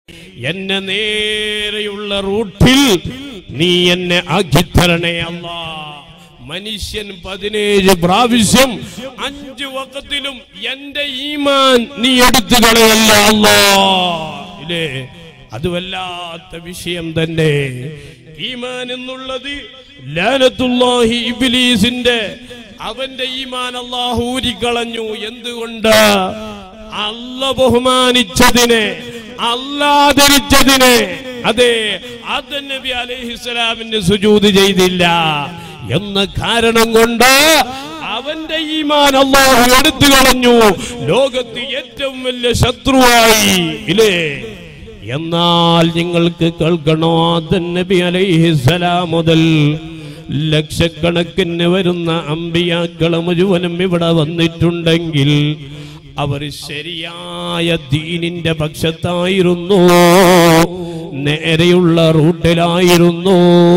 എന്നെ നേരെയുള്ള റൂട്ടിൽ നീ എന്നെ ആക്കിത്തരണേ അല്ലാ മനുഷ്യൻ പതിനേഴ് പ്രാവശ്യം അഞ്ചു വക്കത്തിലും എന്റെ ഈമാൻ നീ എടുത്തു കളയല്ല അല്ലാ ഇല്ലേ അത് വല്ലാത്ത വിഷയം തന്നെ ഈമാൻ എന്നുള്ളത് ലാനത്തുല്ലാഹി ഇബ്ലീസിന്റെ അവന്റെ ഈമാൻ അള്ളാഹു ഊരിക്കളഞ്ഞു എന്തുകൊണ്ട് അല്ല ബഹുമാനിച്ചതിനെ അല്ലാദരിച്ചതിനെ അതെ ആദം നബി അലൈഹിസ്സലാമിന് സുജൂത് ചെയ്തില്ല എന്ന കാരണം കൊണ്ട് അവന്റെ ഈമാൻ അള്ളാഹു എടുത്തു കളഞ്ഞു ലോകത്ത് ഏറ്റവും വലിയ ശത്രുവായി ഇല്ലേ എന്നാൽ നിങ്ങൾക്ക് കേൾക്കണോ ആദം നബി അലൈഹിസ്സലാം മുതൽ ലക്ഷക്കണക്കിന് വരുന്ന അമ്പിയാക്കൾ മുഴുവനും ഇവിടെ വന്നിട്ടുണ്ടെങ്കിൽ അവർ ശരിയായ ദീനിന്റെ പക്ഷത്തായിരുന്നു നേരെയുള്ള റൂട്ടിലായിരുന്നു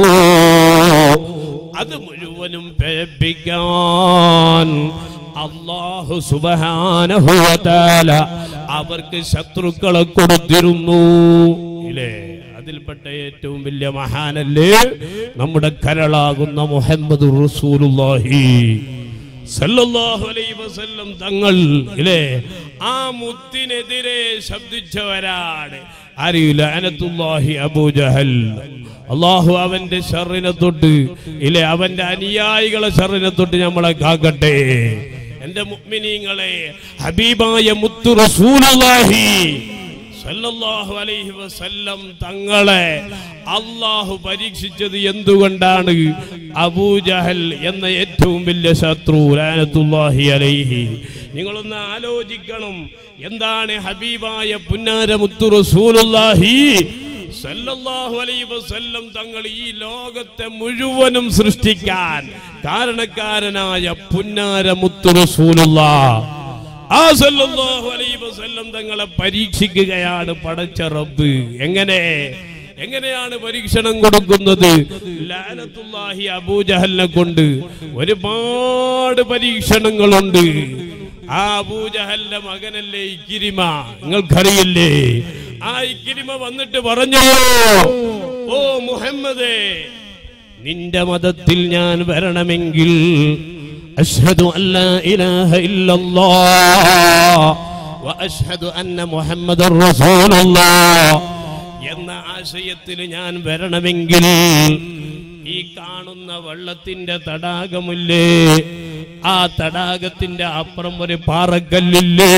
അത് മുഴുവനും പേപ്പിക്കാൻ അള്ളാഹു സുബഹാനഹുവതാല അവർക്ക് ശത്രുക്കളെ കൊടുത്തിരുന്നു ഇല്ലേ അതിൽപ്പെട്ട ഏറ്റവും വലിയ മഹാനല്ലേ നമ്മുടെ കരളാകുന്ന മുഹമ്മദ് റസൂലുള്ളാഹി സല്ലല്ലാഹു അലൈഹി വസല്ലം തങ്ങൾ ഇല്ലേ ആ മുത്തിനെതിരെ ശബ്ദിച്ചവരാണ് അറിയില്ല അനത്തുല്ലാഹി അബൂജഹൽ അള്ളാഹു അവന്റെ ഷറിനെ തൊട്ട് ഇല്ലേ അവന്റെ അനുയായികളെ ഷറിനെ തൊട്ട് നമ്മളെ കാക്കട്ടെ എന്റെ മുഅ്മിനീങ്ങളെ ഹബീബായ മുത്തു റസൂലുള്ളാഹി സല്ലല്ലാഹു അലൈഹി വസല്ലം തങ്ങളെ അള്ളാഹു പരീക്ഷിച്ചത് എന്തുകൊണ്ടാണ് അബൂജഹൽ എന്ന ഏറ്റവും വലിയ ശത്രു ലാനത്തുല്ലാഹി അലൈഹി നിങ്ങളൊന്ന് ആലോചിക്കണം എന്താണ് ഹബീബായ പുന്നാര മുത്തു റസൂലുള്ളാഹി സല്ലല്ലാഹു അലൈഹി വസല്ലം തങ്ങൾ ഈ ലോകത്തെ മുഴുവനും സൃഷ്ടിക്കാൻ കാരണക്കാരനായ പുന്നാര മുത്തു റസൂലുള്ളാഹ് ആ സല്ലല്ലാഹു അലൈഹി വസല്ലം തങ്ങളെ പരീക്ഷിക്കുകയാണ് പടച്ച റബ്ബ് എങ്ങനെ എങ്ങനെയാണ് പരീക്ഷണം കൊടുക്കുന്നത് ലാനത്തുല്ലാഹി അബൂജഹലിനെ കൊണ്ട് ഒരുപാട് പരീക്ഷണങ്ങളുണ്ട് ആ അബൂജഹലിന്റെ മകനല്ലേ ഇക്കിരിമ നിങ്ങൾക്കറിയില്ലേ ആ ഇക്കിരിമ വന്നിട്ട് പറഞ്ഞു ഓ മുഹമ്മദേ നിന്റെ മതത്തിൽ ഞാൻ വരണമെങ്കിൽ അഷ്ഹദു അല്ലാ ഇലാഹ ഇല്ലല്ലാഹ് വഅഷ്ഹദു അന്ന മുഹമ്മദർ റസൂലുള്ളാഹ് എന്ന ആശയത്തിൽ ഞാൻ വരണമെങ്കിൽ ഈ കാണുന്ന വെള്ളത്തിന്റെ തടാകമില്ലേ ആ തടാകത്തിന്റെ അപ്പുറം ഒരു പാറക്കല്ലില്ലേ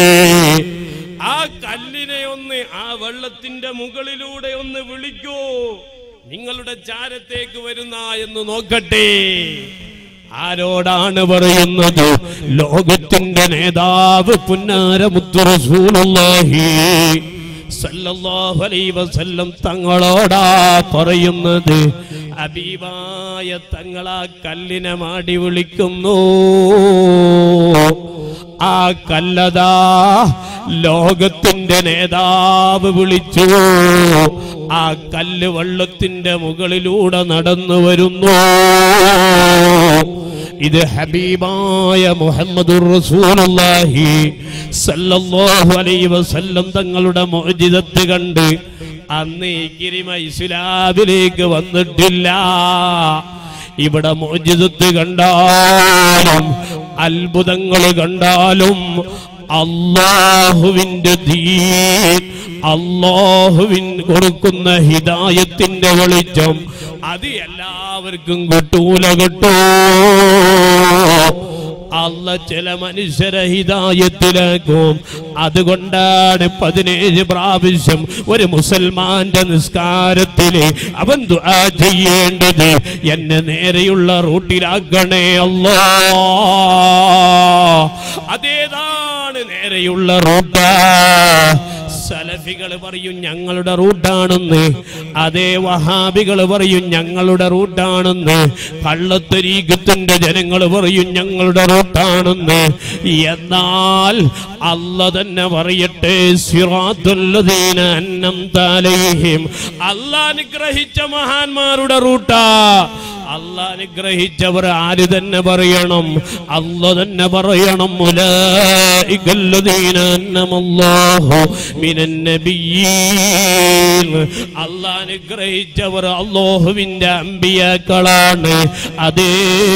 ആ കല്ലിനെ ഒന്ന് ആ വെള്ളത്തിന്റെ മുകളിലൂടെ ഒന്ന് വിളിക്കൂ നിങ്ങളുടെ ചാരത്തേക്ക് വരുന്ന എന്ന് നോക്കട്ടെ ആരോടാണ് പറയുന്നത് ലോകത്തിന്റെ നേതാവ് പുന്നാര മുത്തുറസൂലുള്ളാഹി സല്ലല്ലാഹു അലൈഹി വസല്ലം തങ്ങളോടാ പറയുന്നത് അബീബായ തങ്ങളാ കല്ലിനെ മാടി വിളിക്കുന്നു ആ കല്ലതാ ലോകത്തിന്റെ നേതാവ് വിളിച്ചു ആ കല്ല് വെള്ളത്തിന്റെ മുകളിലൂടെ നടന്നു വരുന്നു ഇത് ഹബീബായ മുഹമ്മദുർ റസൂലുള്ളാഹി സല്ലല്ലാഹു അലൈഹി വസല്ലം തങ്ങളുടെ മുഅ്ജിസത്ത് കണ്ട് അന്ന് ഈ ഗിരിമ ഇസ്ലാമിലേക്ക് വന്നിട്ടില്ല ഇവിടെ മോചിതത്ത് കണ്ടാലും അത്ഭുതങ്ങൾ കണ്ടാലും അള്ളാഹുവിന്റെ ദീൻ അള്ളാഹുവിൻ കൊടുക്കുന്ന ഹിദായത്തിന്റെ വെളിച്ചം അത് എല്ലാവർക്കും കിട്ടൂല കിട്ടൂ അല്ല ചില മനുഷ്യരെ ഹിതായത്തിലാക്കും അതുകൊണ്ടാണ് പതിനേഴ് പ്രാവശ്യം ഒരു മുസൽമാന്റെ നിസ്കാരത്തില് അവൻ ദുആ ചെയ്യേണ്ടത് എന്നെ നേരെയുള്ള റൂട്ടിലാക്കണേ അല്ലാ അതേതാണ് നേരെയുള്ള റൂട്ട് സലഫികൾ പറയും ഞങ്ങളുടെ റൂട്ടാണെന്ന് അതേ വഹാബികൾ പറയും ഞങ്ങളുടെ റൂട്ടാണെന്ന് കള്ളത്തരീകത്തിന്റെ ജനങ്ങൾ പറയും ഞങ്ങളുടെ റൂട്ടാണെന്ന് എന്നാൽ അല്ല തന്നെ പറയട്ടെ സിറാത്തുല്ലദീന അന്നം താലൈഹിം അല്ല അനുഗ്രഹിച്ച മഹാന്മാരുടെ റൂട്ടാ അല്ല അനുഗ്രഹിച്ചവർ ആര് തന്നെ പറയണം അല്ല തന്നെ പറയണം ഉലൈകല്ലദീന അന്നമല്ലാഹു മിനൻ നബിയ്യീൻ അള്ളാഹ് അനുഗ്രഹിച്ചവർ അള്ളാഹുവിന്റെ അമ്പിയാക്കളാണ് അതേ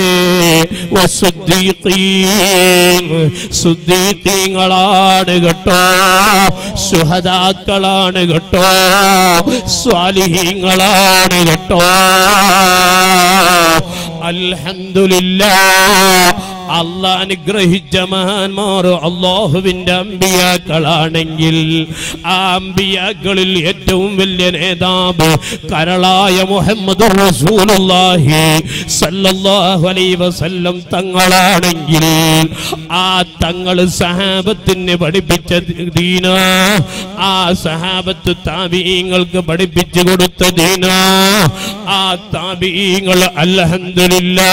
വസുദ്ദീഖീൻ. സുദ്ദീഖീങ്ങളാണ് കേട്ടോ സുഹദാക്കളാണ് കേട്ടോ സ്വാലിഹീങ്ങളാണ് കേട്ടോ അൽഹംദുലില്ലാ അള്ളാഹ് അനുഗ്രഹിച്ച മഹാന്മാർ അള്ളാഹുവിന്റെ അമ്പിയാക്കളാണെങ്കിൽ ആ അമ്പിയാക്കളിൽ ഏറ്റവും വലിയ നേതാവ് കരളായ മുഹമ്മദ് റസൂലുള്ളാഹി സല്ലല്ലാഹു അലൈഹി വസല്ലം തങ്ങളാണെങ്കിൽ ആ തങ്ങൾ സഹാബത്തിന് പഠിപ്പിച്ച ദീന ആ സഹാബത്ത് താബീങ്ങൾക്ക് പഠിപ്പിച്ചു കൊടുത്ത ദീന ആ താബീങ്ങൾ അൽഹംദുലില്ലാ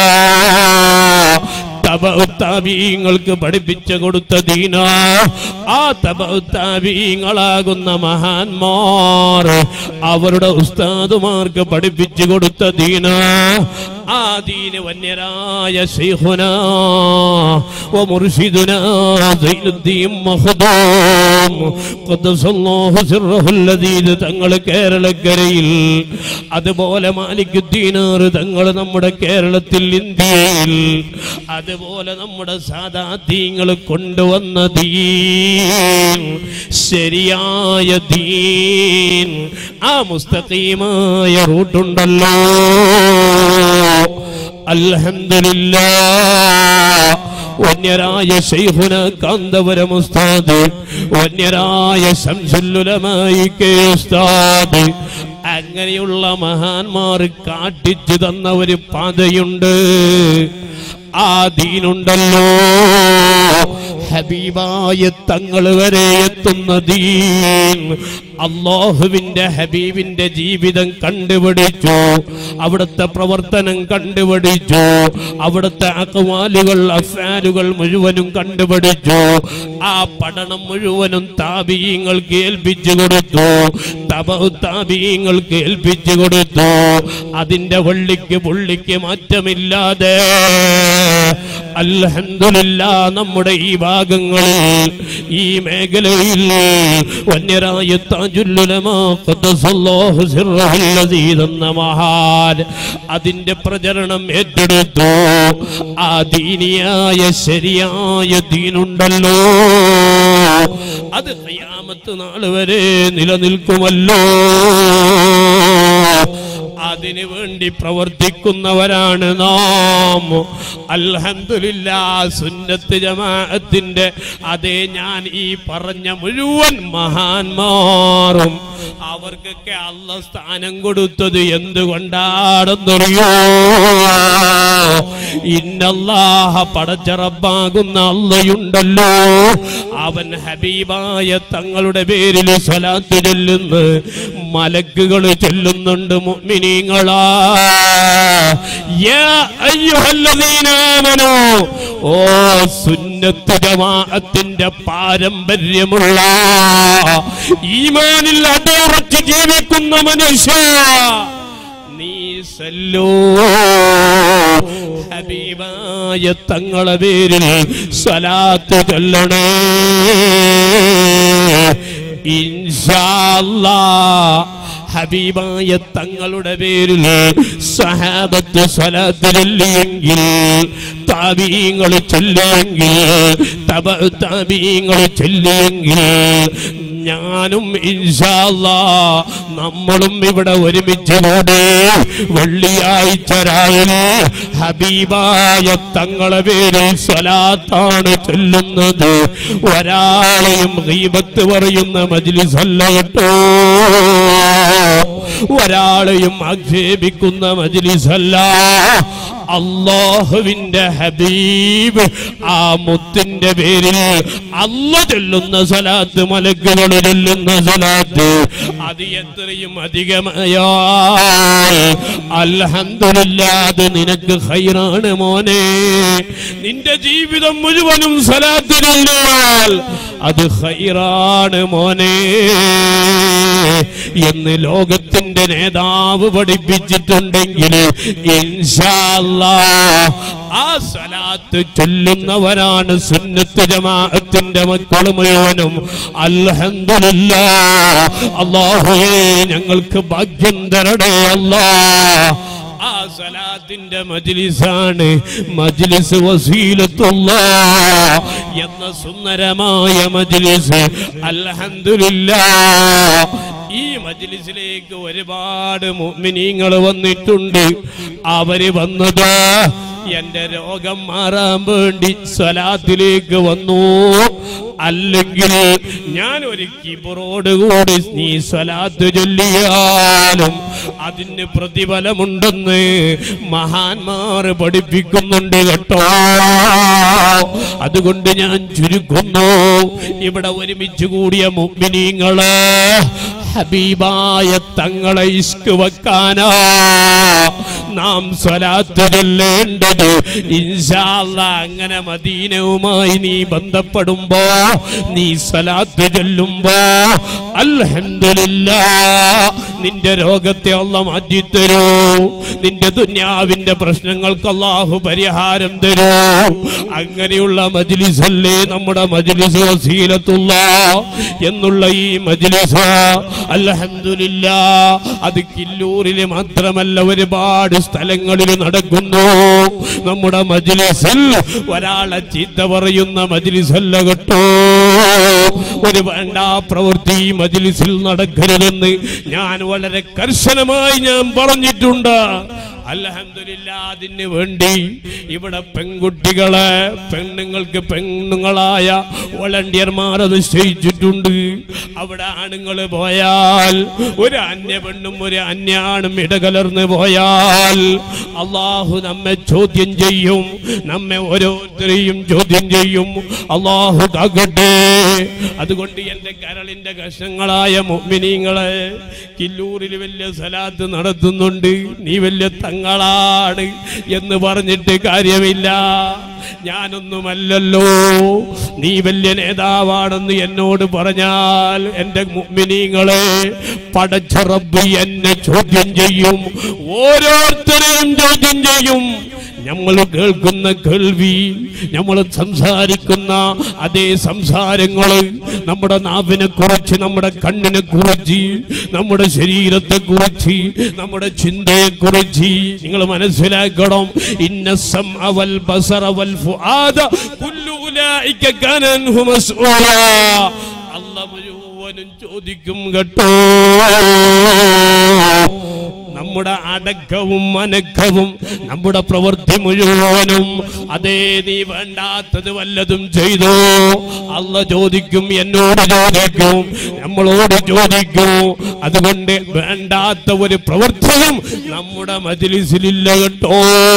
തബഉത്താബീങ്ങൾക്ക് പഠിപ്പിച്ചു കൊടുത്ത ദീന ആ തബഉത്താബീങ്ങളാകുന്ന മഹാന്മാർ അവരുടെ ഉസ്താദുമാർക്ക് പഠിപ്പിച്ചു കൊടുത്ത ദീന ആ ദീന് വന്യരായ ശൈഖുന വ മുർഷിദുന സൈനുദ്ദീൻ മഖ്ദൂം ഖദ്ദസല്ലാഹു സിർറഹുൽ ലദീദ് തങ്ങൾ കേരളക്കരയിൽ അതുപോലെ മാലിക്കുദ്ദീനാർ തങ്ങൾ നമ്മുടെ കേരളത്തിൽ ഇന്ത്യയിൽ അതുപോലെ നമ്മുടെ സാധാത്യങ്ങൾ കൊണ്ടുവന്ന ദീൻ ശരിയായ ദീൻ ആ മുസ്തഖീമായ റൂട്ടുണ്ടല്ലോ അൽഹംദുലില്ലാ വന്യരായ ശൈഖുന കാന്തപുരം ഉസ്താദ് വന്യരായ ശംസുല്ലുലമായി കെ ഉസ്താദ് അങ്ങനെയുള്ള മഹാന്മാർ കാട്ടിച്ചു തന്ന ഒരു പാതയുണ്ട് ആ ദീനുണ്ടല്ലോ ഹബീബായ തങ്ങൾ വരെ എത്തുന്ന ദീൻ അള്ളാഹുവിന്റെ ഹബീബിന്റെ ജീവിതം കണ്ടുപിടിച്ചു അവിടുത്തെ പ്രവർത്തനം കണ്ടുപിടിച്ചു അവിടുത്തെ അക്വാലുകൾ അഫാലുകൾ മുഴുവനും കണ്ടുപിടിച്ചു ആ പഠനം മുഴുവനും താപീയങ്ങൾക്ക് ഏൽപ്പിച്ചു കൊടുത്തു തപഹു താപീയങ്ങൾക്ക് ഏൽപ്പിച്ചു കൊടുത്തു അതിന്റെ വള്ളിക്ക് പുള്ളിക്ക് മാറ്റമില്ലാതെ അൽഹംദുലില്ല നമ്മുടെ ഈ ഭാഗങ്ങളിൽ ഈ മേഖലയിൽ വന്യരായ താജുല്ലുലമാ ഖദ്ദസല്ലാഹു സിർറഹുൽ അസീസ് എന്ന മഹാൻ അതിന്റെ പ്രചരണം ഏറ്റെടുത്തു ആ ദീനിയായ ശരിയായ ദീനുണ്ടല്ലോ അത് ഖിയാമത്ത് നാൾ വരെ നിലനിൽക്കുമല്ലോ അതിനു വേണ്ടി പ്രവർത്തിക്കുന്നവരാണ് നാം അൽഹന്ദില്ല സുന്നത്ത് ജമാഅത്തിന്റെ അതേ ഞാൻ ഈ പറഞ്ഞ മുഴുവൻ മഹാന്മാറും അവർക്കൊക്കെ അല്ല സ്ഥാനം കൊടുത്തത് എന്തുകൊണ്ടാണെന്നറിയോ ഇന്നല്ലാഹ പടച്ച റബ്ബാകുന്ന അല്ലയുണ്ടല്ലോ അവൻ ഹബീബായ തങ്ങളുടെ പേരിൽ സ്വലാത്ത് ചൊല്ലുന്നു മലക്കുകൾ ചൊല്ലുന്നുണ്ട് മുഅ്മിനീങ്ങളാ യാ അയ്യുഹല്ലദീന ആമനൂ ഓ സുന്നത്ത് ജമാഅത്തിന്റെ പാരമ്പര്യമുള്ള ഈമാനിൽ അടയുറച്ച് ജീവിക്കുന്ന മനുഷ്യ നീ സല്ലോ ഹബീബായ തങ്ങളെ പേരിൽ സ്വലാത്ത് ചൊല്ലണേ ഇൻഷാല്ലാ ഹബീബായ തങ്ങളുടെ പേരിൽ സഹാബത്ത് സ്വലാത്ത് ചൊല്ലിയെങ്കിൽ താബീങ്ങൾ ചൊല്ലിയെങ്കിൽ തബ താബീങ്ങൾ ചൊല്ലിയെങ്കിൽ ഞാനും ഇൻഷാല്ലാ നമ്മളും ഇവിടെ ഒരുമിച്ച് കൂടെ വെള്ളിയാഴ്ച രാവിലെ ഹബീബായ തങ്ങളെ പേരിൽ സ്വലാത്താണ് ചൊല്ലുന്നത് ഒരാളെയും ഗീബത്ത് പറയുന്ന മജ്ലിസല്ല കേട്ടോ ഒരാളെയും ആക്ഷേപിക്കുന്ന മജ്ലിസല്ല അള്ളാഹുവിന്റെ ഹബീബ് ആ മുത്തിന്റെ പേരിൽ അല്ല ചൊല്ലുന്ന സലാത്ത് മലക്കുകൾ ചൊല്ലുന്ന സലാത്ത് അത് എത്രയും അധികമായാ അൽഹന്ദില്ലാതെ നിനക്ക് ഹൈറാണ് മോനെ നിന്റെ ജീവിതം മുഴുവനും സലാത്ത് ചൊല്ലിയാൽ അത് ഹൈറാണ് മോനെ എന്ന് ലോകത്തിന്റെ നേതാവ് പഠിപ്പിച്ചിട്ടുണ്ടെങ്കിൽ ഇൻഷാല്ലാ ആ സലാത്ത് ചൊല്ലുന്നവരാണ് സുന്നത്ത് ജമാഅത്തിന്റെ മക്കൾ മുഴുവനും അൽഹംദുലില്ലാ അല്ലാഹുവേ ഞങ്ങൾക്ക് ഭാഗ്യം തരണേ അല്ലാ ആ സലാത്തിന്റെ മജ്ലിസാണ് മജ്ലിസ് വസീലത്തുള്ള എന്ന സുന്ദരമായ മജ്ലിസ് അൽഹംദുലില്ലാ ഈ മജ്ലിസിലേക്ക് ഒരുപാട് മുഅ്മിനീങ്ങൾ വന്നിട്ടുണ്ട് അവര് വന്നത് എന്റെ രോഗം മാറാൻ വേണ്ടി സ്വലാത്തിലേക്ക് വന്നു അല്ലെങ്കിൽ ഞാൻ ഒരു കിബറോട് കൂടി നീ സ്വലാത്ത് ചൊല്ലിയാലും അതിന് പ്രതിഫലമുണ്ടെന്ന് മഹാന്മാർ പഠിപ്പിക്കുന്നുണ്ട് കേട്ടോ അതുകൊണ്ട് ഞാൻ ചുരുക്കുന്നു ഇവിടെ ഒരുമിച്ച് കൂടിയ മുഗ്മിനീങ്ങള് ഹബീബായ തങ്ങളെ ഇഷ്ക് വെക്കാനാ നാം സ്വലാത്ത് ചൊല്ലേണ്ടത് ഇൻഷാല്ല അങ്ങനെ മദീനവുമായി നീ ബന്ധപ്പെടുമ്പോ നീ സ്വലാത്ത് ചൊല്ലുമ്പോ അൽഹംദുലില്ലാ നിന്റെ രോഗത്തെ അല്ല മാറ്റിത്തരൂ നിന്റെ ദുന്യാവിന്റെ പ്രശ്നങ്ങൾക്ക് അള്ളാഹു പരിഹാരം തരൂ അങ്ങനെയുള്ള മജ്ലിസല്ലേ നമ്മുടെ മജ്ലിസ് വസീലത്തുള്ള എന്നുള്ള ഈ മജ്ലിസ് അൽഹംദുലില്ലാ അത് കില്ലൂരിൽ മാത്രമല്ല ഒരുപാട് സ്ഥലങ്ങളിൽ നടക്കുന്നു നമ്മുടെ മജ്ലിസിൽ ഒരാളെ ചീത്ത പറയുന്ന മജ്ലിസല്ല കേട്ടോ ഒരു വേണ്ട പ്രവൃത്തി ഈ മജ്ലിസിൽ നടക്കരുതെന്ന് ഞാൻ വളരെ കർശനമായി ഞാൻ പറഞ്ഞിട്ടുണ്ട് അൽഹംദുലില്ല അതിന് വേണ്ടി ഇവിടെ പെൺകുട്ടികളെ പെണ്ണുങ്ങൾക്ക് പെണ്ണുങ്ങളായ വളണ്ടിയർമാർ നിശ്ചയിച്ചിട്ടുണ്ട് അവിടെ ആണുങ്ങൾ പോയാൽ ഒരു അന്യ പെണ്ണും ഒരു അന്യാണും ഇടകലർന്ന് പോയാൽ അള്ളാഹു നമ്മെ ചോദ്യം ചെയ്യും നമ്മെ ഓരോരുത്തരെയും ചോദ്യം ചെയ്യും അള്ളാഹു കാക്കട്ടെ അതുകൊണ്ട് എന്റെ കരളിന്റെ കഷ്ണങ്ങളായ മുഅ്മിനീങ്ങളെ കില്ലൂരിൽ വലിയ സലാത്ത് നടത്തുന്നുണ്ട് നീ വലിയ തങ്ങളാണ് എന്ന് പറഞ്ഞിട്ട് കാര്യമില്ല ഞാനൊന്നുമല്ലല്ലോ നീ വലിയ നേതാവാണെന്ന് എന്നോട് പറഞ്ഞാൽ എന്റെ മുഅ്മിനീങ്ങളെ പടച്ച റബ്ബ് എന്നെ ചോദ്യം ചെയ്യും ഓരോരുത്തരെയും ചോദ്യം ചെയ്യും നമ്മൾ കേൾക്കുന്ന കേൾവി നമ്മൾ സംസാരിക്കുന്ന അതേ സംസാരങ്ങള് നമ്മുടെ നാവിനെ കുറിച്ച് നമ്മുടെ കണ്ണിനെ കുറിച്ച് നമ്മുടെ ശരീരത്തെ കുറിച്ച് നമ്മുടെ ചിന്തയെ കുറിച്ച് നിങ്ങൾ മനസ്സിലാക്കണം ഇന്ന അവൽ ബസറ വൽ ഫുആദ കുല്ലു ഉലൈക കാന അൻഹു മസ്ഊല അല്ലാഹ് മുഴുവനും ചോദിക്കും കേട്ടോ നമ്മുടെ അടക്കവും അനക്കവും നമ്മുടെ പ്രവൃത്തി മുഴുവനും അതേ നീ വേണ്ടാത്തത് വല്ലതും ചെയ്തോ അല്ല ചോദിക്കും എന്നോട് ചോദിക്കും നമ്മളോട് ചോദിക്കും അതുകൊണ്ട് വേണ്ടാത്ത ഒരു പ്രവർത്തനം നമ്മുടെ മജിലിസിലില്ല കേട്ടോ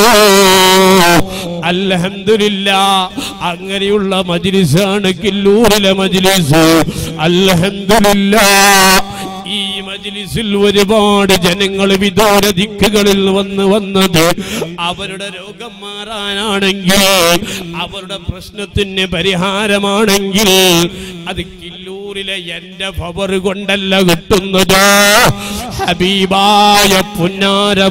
അൽഹംദുലില്ല അങ്ങനെയുള്ള മജിലിസാണ് കില്ലൂരിലെ മജിലിസ് അൽഹംദുലില്ല ഈ മജ്ലിസിൽ ഒരുപാട് ജനങ്ങൾ വിദൂര ദിക്കുകളിൽ വന്ന് വന്നത് അവരുടെ രോഗം മാറാനാണെങ്കിൽ അവരുടെ പ്രശ്നത്തിന് പരിഹാരമാണെങ്കിൽ അത് കില്ലൂരിലെ എന്റെ ഫവർ കൊണ്ടല്ല കിട്ടുന്നത് ഹബീബായ പുന്നാര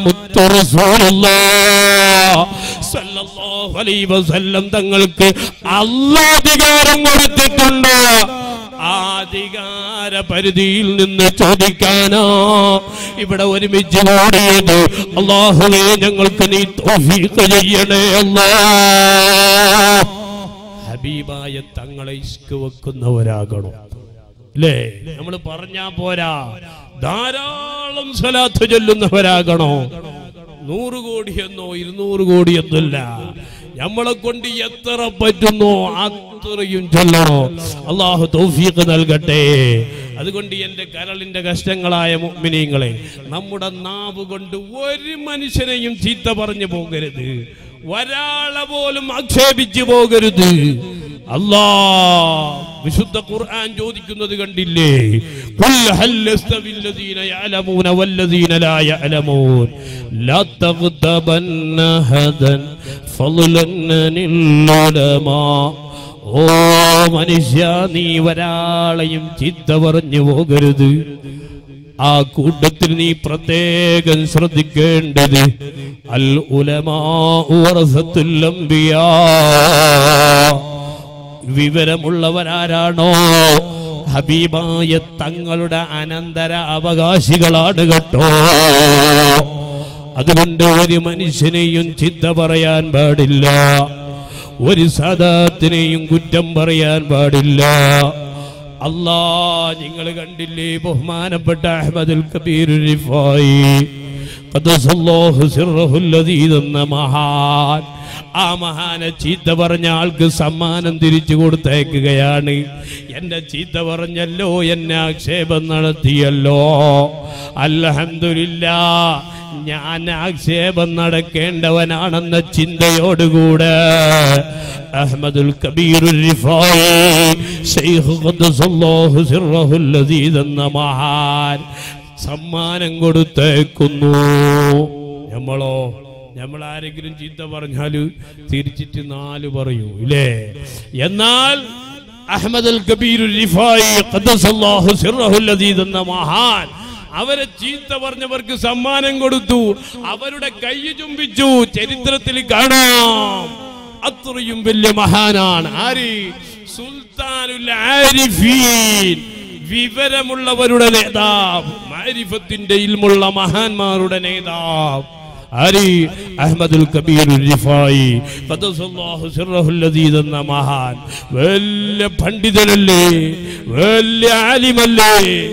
മുത്തുറസൂലുള്ള തങ്ങൾക്ക് അല്ലാധികാരം കൊടുത്തിട്ടുണ്ട് ആ അധികാര പരിധിയിൽ നിന്ന് ചോദിക്കാനാ ഇവിടെ ഒരുമിച്ച് ഓടിയത് അള്ളാഹുവേ ഞങ്ങൾക്ക് നീ തൗഫീഖ് ചെയ്യണേ അല്ലാ ഹബീബായ തങ്ങളെ ഇഷ്ക് വെക്കുന്നവരാകണം അല്ലേ നമ്മൾ പറഞ്ഞാ പോരാ ധാരാളം സ്വലാത്ത് ചൊല്ലുന്നവരാകണോ നൂറ് കോടിയെന്നോ ഇരുന്നൂറ് കോടിയെന്നല്ല നമ്മളെ കൊണ്ട് എത്ര പറ്റുന്നോ അത്രയും ചൊല്ലണോ അള്ളാഹു തൗഫീഖ് നൽകട്ടെ അതുകൊണ്ട് എന്റെ കരളിന്റെ കഷ്ടങ്ങളായ മുഅ്മിനീങ്ങളെ നമ്മുടെ നാവ് കൊണ്ട് ഒരു മനുഷ്യനെയും ചീത്ത പറഞ്ഞു പോകരുത് ഒരാളെ പോലും ആക്ഷേപിച്ചു പോകരുത് അല്ലാ വിശുദ്ധ ഖുർആൻ ചോദിക്കുന്നത് കണ്ടില്ലേ ഖുൽ ഹൽ യസ്തവി الذين يعلمون والذين لا يعلمون لا تغتبن أحدا فضلا عن العلماء ഓ മനുഷ്യ നീ ഒരാളെയും ചിത്ത പറഞ്ഞു പോകരുത് ആ കൂട്ടത്തിൽ നീ പ്രത്യേകം ശ്രദ്ധിക്കേണ്ടത് അൽ ഉലമാ വറസത്തുൽ അംബിയാ വിവരമുള്ളവരാരാണോ ഹബീബായ തങ്ങളുടെ അനന്തര അവകാശികളാണ് കേട്ടോ അതുകൊണ്ട് ഒരു മനുഷ്യനെയും ചിന്ത പറയാൻ പാടില്ല ഒരു സാദാത്തിനെയും കുറ്റം പറയാൻ പാടില്ല അല്ലാ നിങ്ങൾ കണ്ടില്ലേ ബഹുമാനപ്പെട്ട അഹമ്മദുൽ കബീർ റിഫായി ഖദ്ദസല്ലാഹു സിർറഹുൽ അദീദ് എന്ന മഹാൻ ആ മഹാനെ ചീത്ത പറഞ്ഞ ആൾക്ക് സമ്മാനം തിരിച്ചു കൊടുത്തേക്കുകയാണ് എന്റെ ചീത്ത പറഞ്ഞല്ലോ എന്നെ ആക്ഷേപം നടത്തിയല്ലോ അൽഹംദുലില്ലാ ഞാൻ ആക്ഷേപം നടക്കേണ്ടവനാണെന്ന ചിന്തയോടുകൂടെ അഹമ്മദുൽ കബീർ റിഫായി ശൈഖ് ഖദ്ദസല്ലാഹു സിർറഹുൽ അദീദ് എന്ന മഹാൻ സമ്മാനം കൊടുത്തേക്കുന്നു നമ്മളോ നമ്മൾ ആരെങ്കിലും ചീത്ത പറഞ്ഞാല് തിരിച്ചിട്ട് നാല് പറയൂ ഇല്ലേ എന്നാൽ അഹമ്മദ് അൽ കബീർ റിഫായി ഖദ്ദസല്ലാഹു സിർറഹുൽ അദീദ് എന്ന മഹാൻ അവരെ ചീത്ത പറഞ്ഞവർക്ക് സമ്മാനം കൊടുത്തു അവരുടെ കൈ ചുംബിച്ചു ചരിത്രത്തിൽ കാണാം അത്രയും വലിയ മഹാനാണ് ആര് സുൽത്താനുൽ ആരിഫീൻ വിവരമുള്ളവരുടെ നേതാവ് മാരിഫത്തിന്റെ ഇൽമുള്ള മഹാന്മാരുടെ നേതാവ് ആരി അഹമ്മദുൽ കബീർ റിഫായി ഖദ്ദസല്ലാഹു സിർറഹുൽ അദീദ് എന്ന മഹാൻ വലിയ പണ്ഡിതനല്ലേ വലിയ ആലിമല്ലേ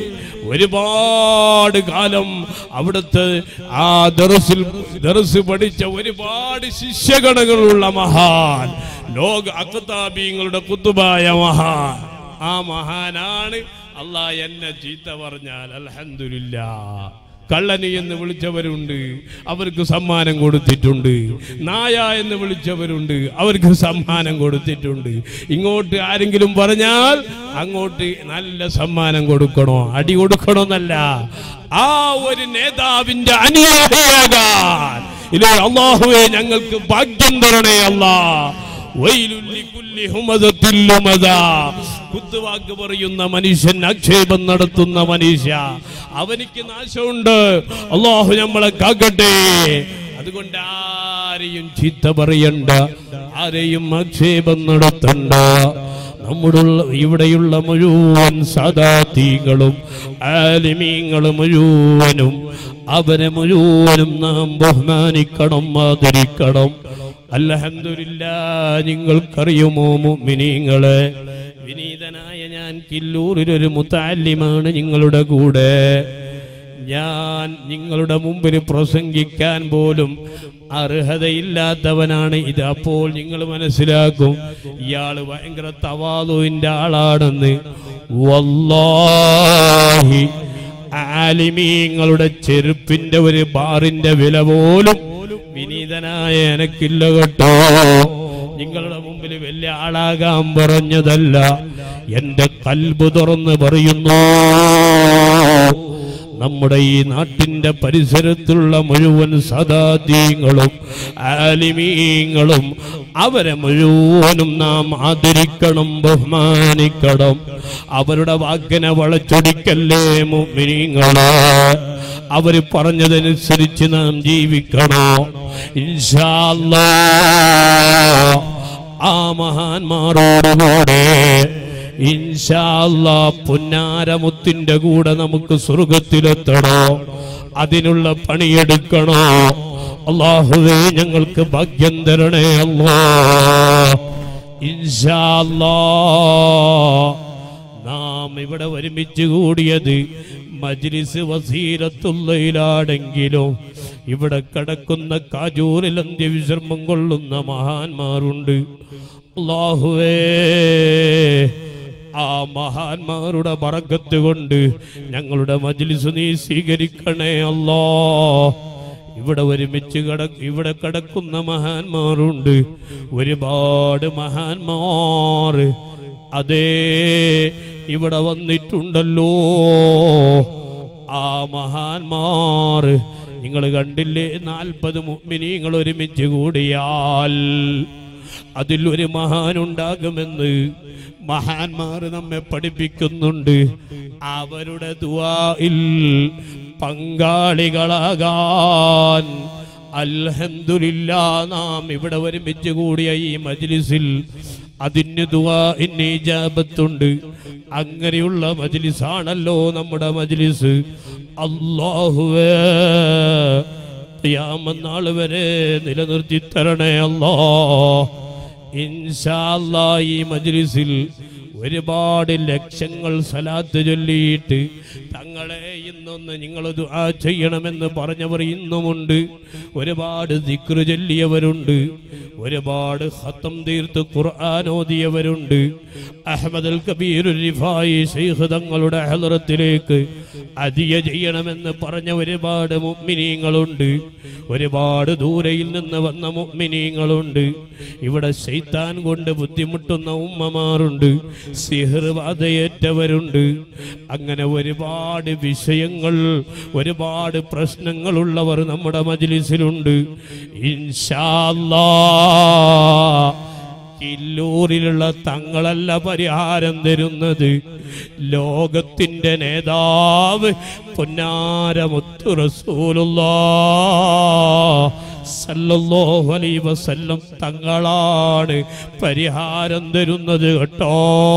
ഒരുപാട് കാലം അവിടുത്തെ ആ ദറസിൽ ദറസ് പഠിച്ച ഒരുപാട് ശിഷ്യഗണങ്ങളുള്ള മഹാൻ ലോക അക്കതാബീങ്ങളുടെ കുത്തുബായ മഹാൻ ആ മഹാനാണ് അള്ളാ എന്നെ ചീത്ത പറഞ്ഞാൽ അൽഹംദുലില്ലാ കള്ളനി എന്ന് വിളിച്ചവരുണ്ട് അവർക്ക് സമ്മാനം കൊടുത്തിട്ടുണ്ട് നായ എന്ന് വിളിച്ചവരുണ്ട് അവർക്ക് സമ്മാനം കൊടുത്തിട്ടുണ്ട് ഇങ്ങോട്ട് ആരെങ്കിലും പറഞ്ഞാൽ അങ്ങോട്ട് നല്ല സമ്മാനം കൊടുക്കണോ അടി കൊടുക്കണമെന്നല്ല ആ ഒരു നേതാവിന്റെ അനുയായിയാകാൻ ഇല്ലേ അള്ളാഹുവെ ഞങ്ങൾക്ക് ഭാഗ്യം തരണേ അല്ലാ വൈലുൽ ലികുല്ലി ഹുമദത്തിൽ ലുമദാ. കുത്തുവാക്ക് പറയുന്ന മനുഷ്യൻ ആക്ഷേപം നടത്തുന്ന മനുഷ്യ അവനിക്ക് നാശമുണ്ട് അള്ളാഹു നമ്മളെ കാക്കട്ടെ അതുകൊണ്ട് ആരെയും ചീത്ത പറയണ്ട ആരെയും ആക്ഷേപം നടത്തണ്ട നമ്മുടെ ഇവിടെയുള്ള മുഴുവൻ സാദാത്തികളും ആലിമീങ്ങളും മുഴുവനും അവരെ മുഴുവനും നാം ബഹുമാനിക്കണം ആദരിക്കണം അൽഹംദുലില്ല നിങ്ങൾക്കറിയുമോ മുഅ്മിനീങ്ങളെ വിനീതനായ ഞാൻ കില്ലൂരിൽ ഒരു മുത്താലിമാണ് നിങ്ങളുടെ കൂടെ ഞാൻ നിങ്ങളുടെ മുമ്പിൽ പ്രസംഗിക്കാൻ പോലും അർഹതയില്ലാത്തവനാണ് ഇത് അപ്പോൾ നിങ്ങൾ മനസ്സിലാക്കും ഇയാൾ ഭയങ്കര തവാതുവിന്റെ ആളാണെന്ന് വല്ലാഹി ആലിമീങ്ങളുടെ ചെരുപ്പിന്റെ ഒരു ബാറിന്റെ വില പോലും വിനീതനായ എനക്കില്ല കേട്ടോ നിങ്ങളുടെ മുമ്പിൽ വലിയ ആളാകാൻ പറഞ്ഞതല്ല എന്റെ കൽബ് തുറന്ന് പറയുന്നു നമ്മുടെ ഈ നാട്ടിന്റെ പരിസരത്തുള്ള മുഴുവൻ സദാദീങ്ങളും ആലിമീങ്ങളും അവരെ മുഴുവനും നാം ആദരിക്കണം ബഹുമാനിക്കണം അവരുടെ വാക്കിനെ വളച്ചൊടിക്കല്ലേ മുമിനിങ്ങളെ അവര് പറഞ്ഞതനുസരിച്ച് നാം ജീവിക്കണോ ഇൻഷാ അല്ലാ ആ മഹാന്മാരോടുകൂടെ ഇൻഷാ അല്ലാ പുന്നാരമുത്തിന്റെ കൂടെ നമുക്ക് സ്വർഗത്തിലെത്തണോ അതിനുള്ള പണിയെടുക്കണോ അള്ളാഹുവേ ഞങ്ങൾക്ക് ഭാഗ്യം തരണേ അല്ലാ ഇൻഷാ അല്ലാ നാം ഇവിടെ ഒരുമിച്ച് കൂടിയത് മജ്ലിസ് വസീരത്തുള്ളയിലാണെങ്കിലും ഇവിടെ കിടക്കുന്ന കാജൂരിൽ അന്ത്യവിശ്രമം കൊള്ളുന്ന മഹാന്മാരുണ്ട് അള്ളാഹുവേ ആ മഹാന്മാരുടെ ബറക്കത്ത് കൊണ്ട് ഞങ്ങളുടെ മജ്ലിസ് നീ സ്വീകരിക്കണേ അല്ലാ ഇവിടെ ഒരുമിച്ച് കട ഇവിടെ കിടക്കുന്ന മഹാന്മാരുണ്ട് ഒരുപാട് മഹാന്മാർ അതേ ഇവിടെ വന്നിട്ടുണ്ടല്ലോ ആ മഹാന്മാർ നിങ്ങൾ കണ്ടില്ലേ നാൽപ്പത് മുമ്മിനീങ്ങൾ ഒരുമിച്ച് കൂടിയാൽ അതിൽ ഒരു മഹാനുണ്ടാകുമെന്ന് മഹാന്മാർ നമ്മെ പഠിപ്പിക്കുന്നുണ്ട് അവരുടെ ദുആയിൽ പങ്കാളികളാകാൻ അൽഹംദുലില്ലാ നാം ഇവിടെ ഒരുമിച്ച് കൂടിയ ഈ മജ്ലിസിൽ അതിന് ദുആ ഇന്ന് ഇജാബത്തുണ്ട് അങ്ങനെയുള്ള മജ്ലിസാണല്ലോ നമ്മുടെ മജ്ലിസ് അല്ലാഹുവേ ഖിയാമത്ത് വരെ നിലനിർത്തി തരണേ അല്ലാ ഇൻഷാ അല്ലാ ഈ മജ്ലിസിൽ ഒരുപാട് ലക്ഷങ്ങൾ സലാത്ത് ചൊല്ലിയിട്ട് തങ്ങളെ ഇന്നൊന്ന് നിങ്ങൾ ദുആ ചെയ്യണമെന്ന് പറഞ്ഞവർ ഇന്നുമുണ്ട് ഒരുപാട് ദിക്റ് ചൊല്ലിയവരുണ്ട് ഒരുപാട് ഹത്തം തീർത്ത് ഖുർആൻ ഓതിയവരുണ്ട് അഹമ്മദ് അൽ കബീർ റിഫായി ശൈഖ് തങ്ങളുടെ ഹലറത്തിലേക്ക് അതിയ ചെയ്യണമെന്ന് പറഞ്ഞ ഒരുപാട് മുഅ്മിനീങ്ങളുണ്ട് ഒരുപാട് ദൂരയിൽ നിന്ന് വന്ന മുഅ്മിനീങ്ങളുണ്ട് ഇവിടെ ശൈത്താൻ കൊണ്ട് ബുദ്ധിമുട്ടുന്ന ഉമ്മമാരുണ്ട് സിഹർ ബാധയേറ്റവരുണ്ട് അങ്ങനെ ഒരുപാട് വിഷയങ്ങൾ ഒരുപാട് പ്രശ്നങ്ങളുള്ളവർ നമ്മുടെ മജ്ലിസിലുണ്ട് ഇൻഷാ അല്ലാ കില്ലൂരിലുള്ള തങ്ങളല്ല പരിഹാരം തരുന്നത് ലോകത്തിന്റെ നേതാവ് പൊന്നാരമുത്തു റസൂലുള്ളാ സല്ലല്ലാഹു അലൈഹി വസല്ലം തങ്ങളാണ് പരിഹാരം തരുന്നത് കേട്ടോ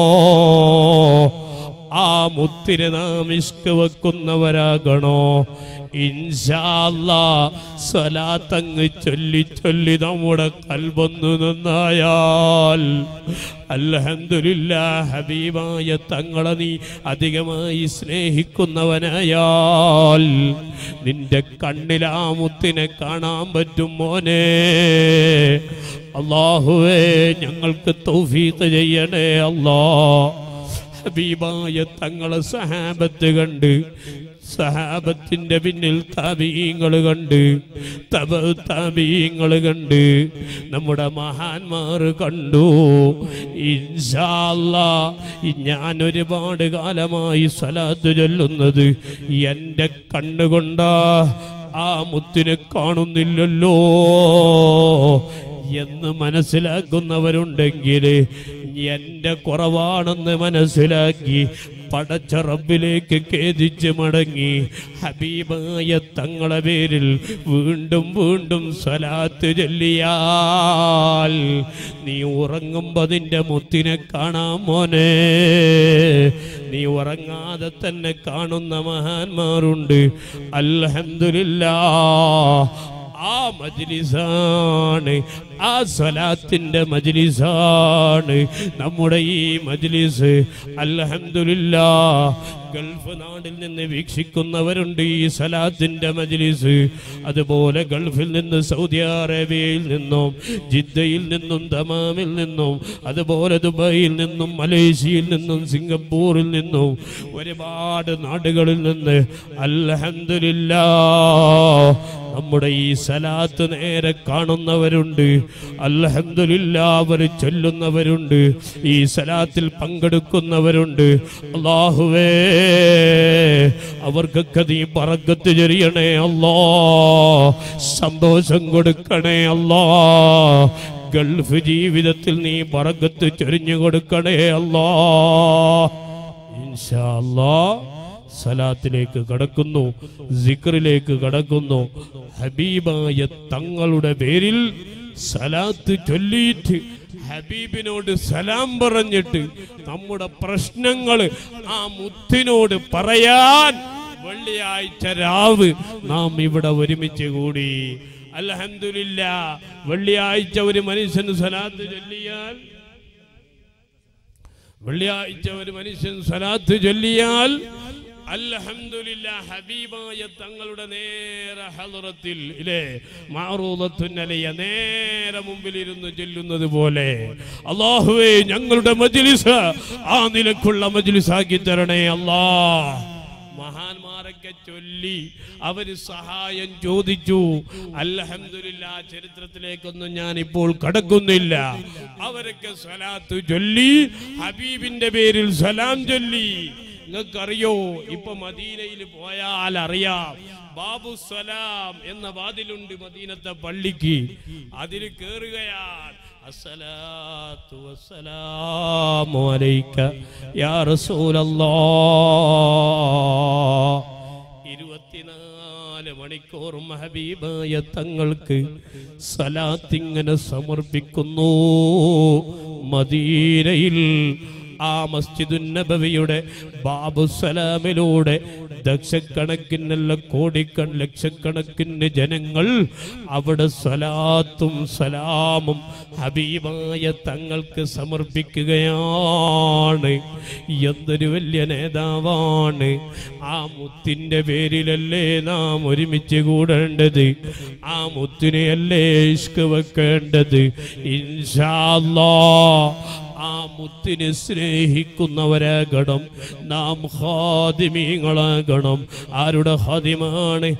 ആ മുത്തിനെ നാം ഇഷ്ക വെക്കുന്നവരാകണോ ഇൻഷാല്ലാ സ്വലാത്തങ്ങ് ചൊല്ലി ചൊല്ലി നമ്മുടെ കൽബൊന്നു നന്നായാൽ അൽഹംദുലില്ല ഹബീബായ തങ്ങളെ നീ അധികമായി സ്നേഹിക്കുന്നവനായാൽ നിന്റെ കണ്ണിൽ ആ മുത്തിനെ കാണാൻ പറ്റും മോനെ അള്ളാഹുവേ ഞങ്ങൾക്ക് തൗഫീഖ് ചെയ്യണേ അല്ലാ ഹബീബായ തങ്ങളെ സഹാബത്ത് കണ്ട് സഹാബത്തിന്റെ പിന്നിൽ താബീങ്ങൾ കണ്ട് തബ താബീങ്ങൾ കണ്ട് നമ്മുടെ മഹാന്മാർ കണ്ടു ഇൻഷാല്ലാ ഞാൻ ഒരുപാട് കാലമായി സലാത്ത് ചൊല്ലുന്നത് എൻ്റെ കണ്ണുകൊണ്ടാ ആ മുത്തിനെ കാണുന്നില്ലല്ലോ എന്ന് മനസ്സിലാക്കുന്നവരുണ്ടെങ്കിൽ എന്റെ കുറവാണെന്ന് മനസ്സിലാക്കി പടച്ച റബ്ബിലേക്ക് ഖേദിച്ച് മടങ്ങി ഹബീബായ തങ്ങളെ പേരിൽ വീണ്ടും വീണ്ടും സ്വലാത്ത് ചൊല്ലിയാൽ നീ ഉറങ്ങുമ്പോ നിന്റെ മുത്തിനെ കാണാം മോനെ നീ ഉറങ്ങാതെ തന്നെ കാണുന്ന മഹാന്മാരുണ്ട് അൽഹംദുലില്ലാ ആ മജ്ലിസാണ് ആ സ്വലാത്തിന്റെ മജ്ലിസാണ് നമ്മുടെ ഈ മജ്ലിസ് അൽഹംദുലില്ലാ ഗൾഫ് നാടിൽ നിന്ന് വീക്ഷിക്കുന്നവരുണ്ട് ഈ സലാത്തിന്റെ മജ്ലിസ് അതുപോലെ ഗൾഫിൽ നിന്ന് സൗദി അറേബ്യയിൽ നിന്നും ജിദ്ദയിൽ നിന്നും ദമാമിൽ നിന്നും അതുപോലെ ദുബായിൽ നിന്നും മലേഷ്യയിൽ നിന്നും സിംഗപ്പൂരിൽ നിന്നും ഒരുപാട് നാടുകളിൽ നിന്ന് അൽഹംദുലില്ലാ നമ്മുടെ ഈ സലാത്ത് നേരെ കാണുന്നവരുണ്ട് അൽഹംദുലില്ലാ അവർ ചൊല്ലുന്നവരുണ്ട് ഈ സലാത്തിൽ പങ്കെടുക്കുന്നവരുണ്ട് അള്ളാഹുവേ അവർക്കൊക്കെ നീ പറക്കത്ത് ചെറിയണേ അല്ലാ സന്തോഷം കൊടുക്കണേ അല്ലാ ഗൾഫ് ജീവിതത്തിൽ നീ പറക്കത്ത് ചൊരിഞ്ഞു കൊടുക്കണേ അല്ലാ ഇൻഷാ അല്ലാ സലാത്തിലേക്ക് കടക്കുന്നു സിക്റിലേക്ക് കടക്കുന്നു ഹബീബായ തങ്ങളുടെ പേരിൽ സലാത്ത് ചൊല്ലിയിട്ട് ഹബീബിനോട് സലാം പറഞ്ഞിട്ട് നമ്മുടെ പ്രശ്നങ്ങൾ ആ മുത്തിനോട് പറയാൻ വെള്ളിയാഴ്ച രാവ് നാം ഇവിടെ ഒരുമിച്ച് കൂടി അൽഹംദുലില്ല വെള്ളിയാഴ്ച ഒരു മനുഷ്യന് സലാത്ത് ചൊല്ലിയാൽ വെള്ളിയാഴ്ച ഒരു മനുഷ്യൻ സലാത്ത് ചൊല്ലിയാൽ അൽഹംദുലില്ലാ ഹബീബായ തങ്ങളുടെ നേരെ ഹലറത്തിൽ ഇല്ലേ മാറൂലത്തുന്നലയ നേരെ മുമ്പിൽ ഇരുന്ന് ചൊല്ലുന്നത് പോലെ അള്ളാഹുവേ ഞങ്ങളുടെ മജ്ലിസ് ആ നിലക്കുള്ള മജ്ലിസാക്കി തരണേ അല്ലാ മഹാന്മാരൊക്കെ ചൊല്ലി അവര് സഹായം ചോദിച്ചു അൽഹംദുലില്ല ചരിത്രത്തിലേക്കൊന്നും ഞാൻ ഇപ്പോൾ കടക്കുന്നില്ല അവരൊക്കെ സലാത്ത് ചൊല്ലി ഹബീബിന്റെ പേരിൽ സലാം ചൊല്ലി നിങ്ങൾക്കറിയോ ഇപ്പൊ മദീനയിൽ പോയാൽ അറിയാം ബാബു സലാം എന്ന വാതിലുണ്ട് മദീനത്തെ പള്ളിക്ക് അതിൽ കേറുകയാൽ الصلاة والسلام عليك يا رسول الله ഇരുപത്തിനാല് മണിക്കൂറും ഹബീബായ തങ്ങൾക്ക് സലാത്തിങ്ങനെ സമർപ്പിക്കുന്നു മദീനയിൽ ആ മസ്ജിദുൻ നബവിയുടെ ബാബു സലാമിലൂടെ ദശക്കണക്കിനല്ല കോടിക്കൺ ലക്ഷക്കണക്കിന് ജനങ്ങൾ അവിടെ സലാത്തും സലാമും ഹബീബായ തങ്ങൾക്ക് സമർപ്പിക്കുകയാണ് എന്തൊരു വലിയ നേതാവാണ് ആ മുത്തിൻ്റെ പേരിലല്ലേ നാം ഒരുമിച്ച് കൂടേണ്ടത് ആ മുത്തിനെയല്ലേ ഇഷ്ക് വെക്കേണ്ടത് ഇൻഷാല്ലാ ആ മുത്തിനെ സ്നേഹിക്കുന്നവരാകണം നാം ഹാദിമീങ്ങളാകണം ആരുടെ ഹാദിമാണ്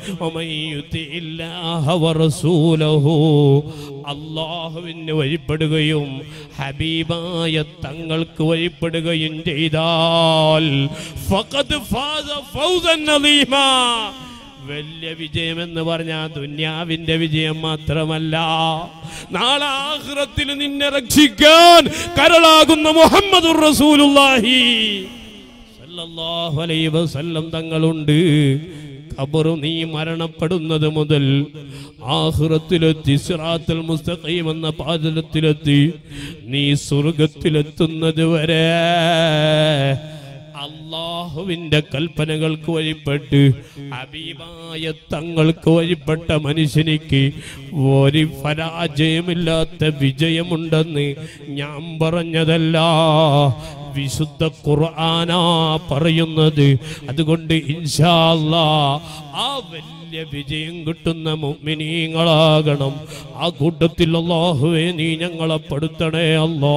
അള്ളാഹുവിന് വഴിപ്പെടുകയും ഹബീബായ തങ്ങൾക്ക് വഴിപ്പെടുകയും ചെയ്താൽ ഫഖദ് ഫാസ ഫൗസൻ അദീമാ വലിയ വിജയം എന്ന് പറഞ്ഞാൽ ദുന്യാവിന്റെ വിജയം മാത്രമല്ല നാളെ ആഹ്റത്തിൽ നിന്നെ രക്ഷിക്കാൻ കരളാകുന്ന മുഹമ്മദ് റസൂലുള്ളാഹി സല്ലല്ലാഹു അലൈഹി വസല്ലം തങ്ങളുണ്ട് ഖബറു നീ മരണപ്പെടുന്നത് മുതൽ ആഹ്റത്തിലെത്തി സിറാത്തുൽ മുസ്തഖീം എന്ന പാദത്തിലെത്തി നീ സ്വർഗത്തിലെത്തുന്നത് വരെ അള്ളാഹുവിന്റെ കൽപ്പനകൾക്ക് വഴിപ്പെട്ട് അബീബായ തങ്ങൾക്ക് വഴിപ്പെട്ട മനുഷ്യനിക്ക് ഒരു പരാജയമില്ലാത്ത വിജയമുണ്ടെന്ന് ഞാൻ പറഞ്ഞതല്ല വിശുദ്ധ ഖുർആനാ പറയുന്നത് അതുകൊണ്ട് ഇൻഷാ അല്ലാ ആ വലിയ വിജയം കിട്ടുന്ന മുഅ്മിനീങ്ങളാകണം ആ കൂട്ടത്തിൽ അല്ലാഹുവേ നീ ഞങ്ങളെ പെടുത്തണേ അല്ലാ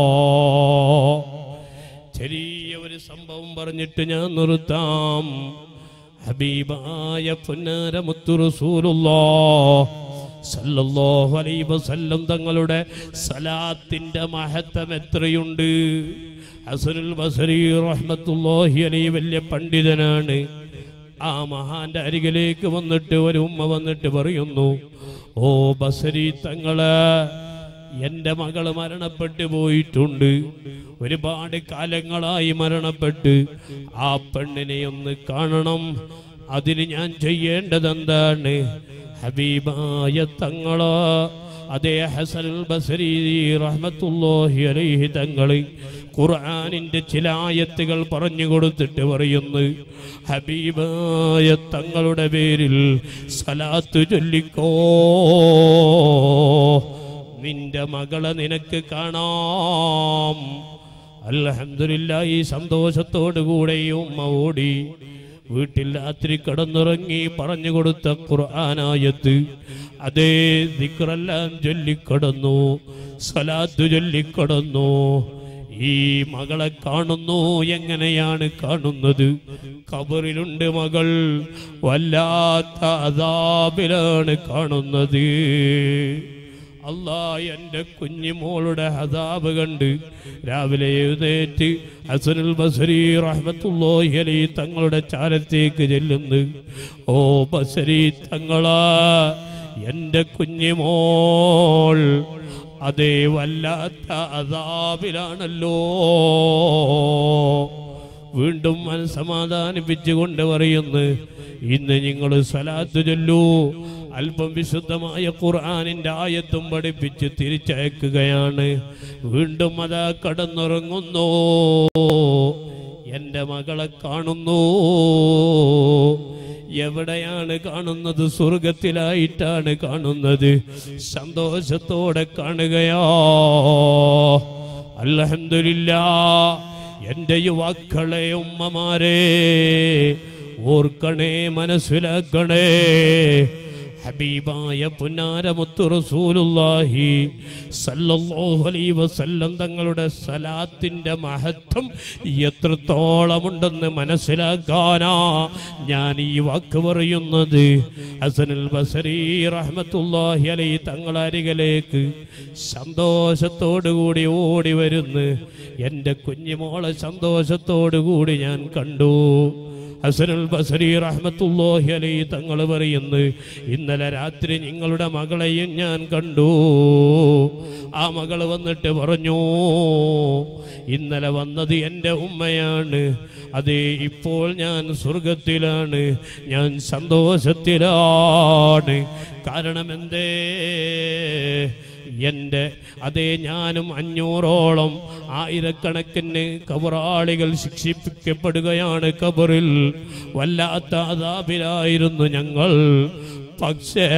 ചെറിയ ഒരു സംഭവം പറഞ്ഞിട്ട് ഞാൻ നിർത്താം ഹബീബായ പൊന്നാര മുത്തു റസൂലുള്ളാ സല്ലല്ലാഹു അലൈഹി വസല്ലം തങ്ങളുടെ സലാത്തിന്റെ മഹത്വം എത്രയുണ്ട് ഹസനുൽ ബസരി റഹ്മത്തുള്ളാഹി അലൈഹി വലിയ പണ്ഡിതനാണ് ആ മഹാന്റെ അരികിലേക്ക് വന്നിട്ട് ഒരു ഉമ്മ വന്നിട്ട് പറയുന്നു ഓ ബസരി തങ്ങളെ എന്റെ മകള് മരണപ്പെട്ടു പോയിട്ടുണ്ട് ഒരുപാട് കാലങ്ങളായി മരണപ്പെട്ട് ആ പെണ്ണിനെ ഒന്ന് കാണണം അതിന് ഞാൻ ചെയ്യേണ്ടത് എന്താണ് ഹബീബായ തങ്ങളോ അതേ ഹസൻ ബസരി റഹ്മത്തുല്ലാഹി അലൈഹി തങ്ങള് ഖുർആനിന്റെ ചില ആയത്തുകൾ പറഞ്ഞു കൊടുത്തിട്ട് പറയുന്നു ഹബീബായ തങ്ങളുടെ പേരിൽ സലാത്ത് ചൊല്ലിക്കോ നിന്റെ മകളെ നിനക്ക് കാണാം അൽഹംദുലില്ല ഈ സന്തോഷത്തോടു കൂടെ ഈ ഉമ്മ ഓടി വീട്ടിൽ രാത്രി കടന്നുറങ്ങി പറഞ്ഞു കൊടുത്ത ഖുർആനായത്ത് അതേ ദിക്റെല്ലാം ചൊല്ലിക്കടന്നു സലാത്ത് ചൊല്ലിക്കടന്നു ഈ മകളെ കാണുന്നു എങ്ങനെയാണ് കാണുന്നത് കബറിലുണ്ട് മകൾ വല്ലാത്ത അതാബിലാണ് കാണുന്നത് അല്ലാ എൻ്റെ കുഞ്ഞിമോളുടെ ഹദാബ് കണ്ട് രാവിലെ എഴുന്നേറ്റ് ഹസനുൽ ബസരി റഹ്മത്തുള്ളാഹി അലൈഹി തങ്ങളുടെ ചാരത്തേക്ക് ചെല്ലുന്നു ഓ ബസരി തങ്ങളാ എൻ്റെ കുഞ്ഞിമോൾ അതേ വല്ലാത്ത അതാബിലാണല്ലോ വീണ്ടും മനസമാധാനിപ്പിച്ചുകൊണ്ട് പറയുന്നു ഇന്ന് നിങ്ങൾ സ്വലാത്ത് ചൊല്ലൂ അല്പം വിശുദ്ധമായ ഖുർആാനിന്റെ ആയത്തും പഠിപ്പിച്ച് തിരിച്ചയക്കുകയാണ് വീണ്ടും അതാ കടന്നുറങ്ങുന്നു എൻ്റെ മകളെ കാണുന്നു എവിടെയാണ് കാണുന്നത് സ്വർഗത്തിലായിട്ടാണ് കാണുന്നത് സന്തോഷത്തോടെ കാണുകയോ അൽഹംദുലില്ലാ എൻ്റെ യുവാക്കളെ ഉമ്മമാരെ ഓർക്കണേ മനസ്സിലാക്കണേ ഹബീബായ പുന്നാരമുത്തു റസൂലുള്ളാഹി സല്ലല്ലാഹു അലൈഹി വസല്ലം തങ്ങളുടെ സലാത്തിന്റെ മഹത്വം എത്രത്തോളമുണ്ടെന്ന് മനസ്സിലാക്കാനാ ഞാൻ ഈ വാക്ക് പറയുന്നത് ഹസനുൽ ബസരി റഹ്മത്തുള്ളാഹി അലൈഹി തങ്ങളുടെ അരികിലേക്ക് സന്തോഷത്തോടു കൂടി ഓടി വരുന്നു എൻ്റെ കുഞ്ഞുമോളെ സന്തോഷത്തോടു കൂടി ഞാൻ കണ്ടു ഹസനുൽ ബസരി റഹ്മത്തുല്ലാഹി അലൈഹി തങ്ങൾ പറയുന്നു ഇന്നലെ രാത്രി നിങ്ങളുടെ മകളെയും ഞാൻ കണ്ടു ആ മകൾ വന്നിട്ട് പറഞ്ഞു ഇന്നലെ വന്നത് എൻ്റെ ഉമ്മയാണ് അതെ ഇപ്പോൾ ഞാൻ സ്വർഗത്തിലാണ് ഞാൻ സന്തോഷത്തിലാണ് കാരണം എന്തേ എൻ്റെ അതേ ഞാനും അഞ്ഞൂറോളം ആയിരക്കണക്കിന് കബറാളികൾ ശിക്ഷിപ്പിക്കപ്പെടുകയാണ് കബറിൽ വല്ലാത്ത അതാപിലായിരുന്നു ഞങ്ങൾ പക്ഷേ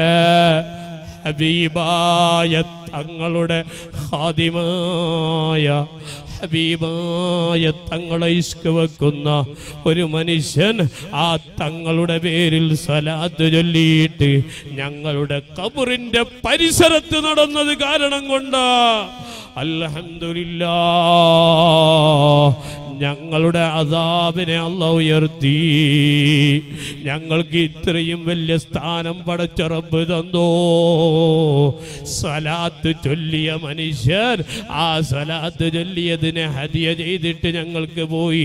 ഹബീബായ തങ്ങളുടെ ഹാദിമായ ഹബീബായ തങ്ങളെ ഇഷ്ക വെക്കുന്ന ഒരു മനുഷ്യൻ ആ തങ്ങളുടെ പേരിൽ സലാത്ത് ചൊല്ലിയിട്ട് ഞങ്ങളുടെ കബറിന്റെ പരിസരത്ത് നടന്നത് കാരണം കൊണ്ട് അൽഹംദുലില്ലാ ഞങ്ങളുടെ അതാബിനെ അല്ല ഉയർത്തി ഞങ്ങൾക്ക് ഇത്രയും വലിയ സ്ഥാനം പടച്ചുറപ്പ് തന്നോ സലാത്ത് ചൊല്ലിയ മനുഷ്യർ ആ സലാത്ത് ചൊല്ലിയതിനെ ഹദിയ ചെയ്തിട്ട് ഞങ്ങൾക്ക് പോയി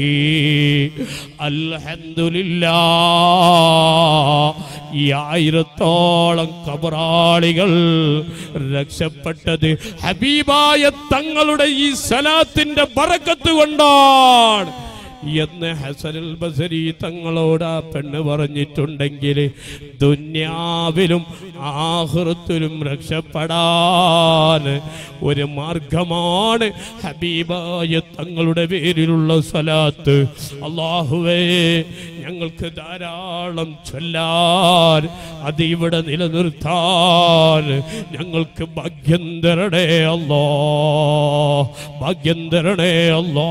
അൽഹന്ദില്ലാ ഈ ആയിരത്തോളം കബറാളികൾ രക്ഷപ്പെട്ടത് ഹബീബായ തങ്ങളുടെ ഈ സലാത്തിന്റെ ബറക്കത്ത് കൊണ്ടാണ് എന്ന് ഹസനുൽ ബസരി തങ്ങളോട് ആ പെണ്ണ് പറഞ്ഞിട്ടുണ്ടെങ്കിൽ ദുന്യാവിലും ആഹൃത്തിലും രക്ഷപ്പെടാൻ ഒരു മാർഗമാണ് ഹബീബായ തങ്ങളുടെ പേരിലുള്ള സലാത്ത് അള്ളാഹുവേ ഞങ്ങൾക്ക് ധാരാളം ചൊല്ലാൻ അത് ഇവിടെ നിലനിർത്താൻ ഞങ്ങൾക്ക് ഭാഗ്യം തരണേ അല്ലോ ഭാഗ്യം തരണേ അല്ലോ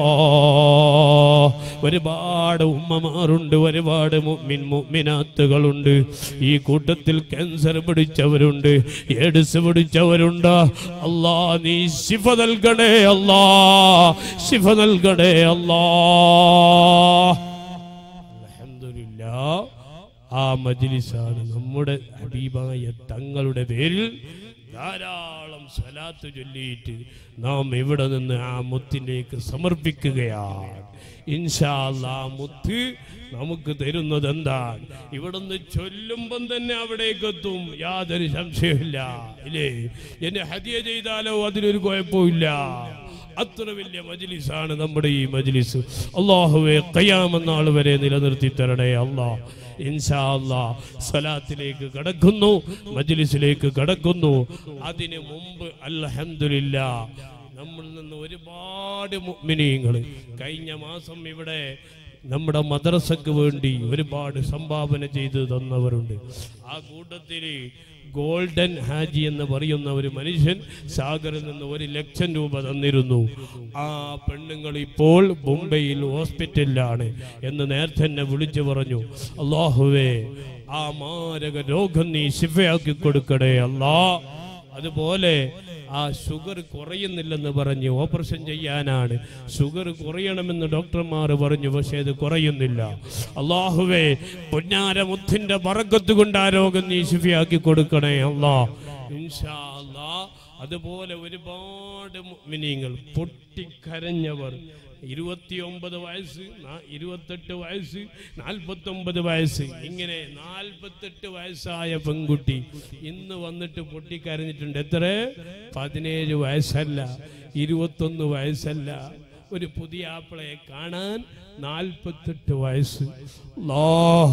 ഒരുപാട് ഉമ്മമാരുണ്ട് ഒരുപാട് മുഅ്മിൻ മുഅ്മിനാത്തുകളുണ്ട് ഈ കൂട്ടത്തിൽ ക്യാൻസർ പിടിച്ചവരുണ്ട് എയ്ഡ്സ് പിടിച്ചവരുണ്ട് അല്ലാ നീ ശിഫ നൽകണേ അല്ലാ ശിഫ നൽകണേ അല്ലാ അൽഹംദുലില്ലാ ആ മജ്ലിസാണ് നമ്മുടെ ഹബീബായ തങ്ങളുടെ പേരിൽ ധാരാളം സ്വലാത്ത് ചൊല്ലിയിട്ട് നാം ഇവിടെ നിന്ന് ആ മുത്തിലേക്ക് സമർപ്പിക്കുകയാണ് ഇൻഷാ അല്ലാ ആ മുത്ത് നമുക്ക് തരുന്നത് എന്താണ് ഇവിടുന്ന് ചൊല്ലുമ്പം തന്നെ അവിടേക്ക് എത്തും യാതൊരു സംശയമില്ല ഇല്ലേ എന്നെ ഹദിയ ചെയ്താലോ അതിനൊരു കുഴപ്പമില്ല അത്ര വലിയ മജ്ലിസാണ് നമ്മുടെ ഈ മജ്ലിസ് അള്ളാഹുവെ കയ്യാമെന്നാൾ വരെ നിലനിർത്തി തരണേ അള്ളാഹ് ഇൻഷാ അല്ലാ സ്വലാത്തിലേക്ക് കടക്കുന്നു മജ്ലിസിലേക്ക് കടക്കുന്നു അതിനു മുമ്പ് അൽഹംദുലില്ല നമ്മളിൽ നിന്ന് ഒരുപാട് മുഅ്മിനീങ്ങൾ കഴിഞ്ഞ മാസം ഇവിടെ നമ്മുടെ മദ്രസക്ക് വേണ്ടി ഒരുപാട് സംഭാവന ചെയ്തു തന്നവരുണ്ട് ആ കൂട്ടത്തിൽ ഗോൾഡൻ ഹാജി എന്ന് പറയുന്ന ഒരു മനുഷ്യൻ സാഗറിൽ നിന്ന് ഒരു ലക്ഷം രൂപ തന്നിരുന്നു ആ പെണ്ണുങ്ങൾ ഇപ്പോൾ മുംബൈയിൽ ഹോസ്പിറ്റലിലാണ് എന്ന് നേരത്തെ എന്നെ വിളിച്ചു പറഞ്ഞു അള്ളാഹുവേ ആ മാരക രോഗം നീ ശിഫയാക്കി കൊടുക്കണേ അല്ലാ അതുപോലെ ആ ഷുഗർ കുറയുന്നില്ലെന്ന് പറഞ്ഞ് ഓപ്പറേഷൻ ചെയ്യാനാണ് ഷുഗർ കുറയണമെന്ന് ഡോക്ടർമാർ പറഞ്ഞു പക്ഷേ അത് കുറയുന്നില്ല അള്ളാഹുവേ പൊന്നാരമുത്തിന്റെ പറക്കത്ത് കൊണ്ട് ആ രോഗം നീ ശിഫിയാക്കി കൊടുക്കണേ അള്ളാ ഇൻഷാ അല്ലാ അതുപോലെ ഒരുപാട് മിനിങ്ങൾ പൊട്ടിക്കരഞ്ഞവർ ഇരുപത്തിയൊമ്പത് വയസ്സ് നാ- ഇരുപത്തെട്ട് വയസ്സ് നാൽപ്പത്തൊമ്പത് വയസ്സ് ഇങ്ങനെ നാൽപ്പത്തെട്ട് വയസ്സായ പെൺകുട്ടി ഇന്ന് വന്നിട്ട് പൊട്ടിക്കരഞ്ഞിട്ടുണ്ട് എത്ര പതിനേഴ് വയസ്സല്ല ഇരുപത്തൊന്ന് വയസ്സല്ല ഒരു പുതിയ ആപ്പിളയെ കാണാൻ നാൽപ്പത്തെട്ട് വയസ്സ് അല്ലാ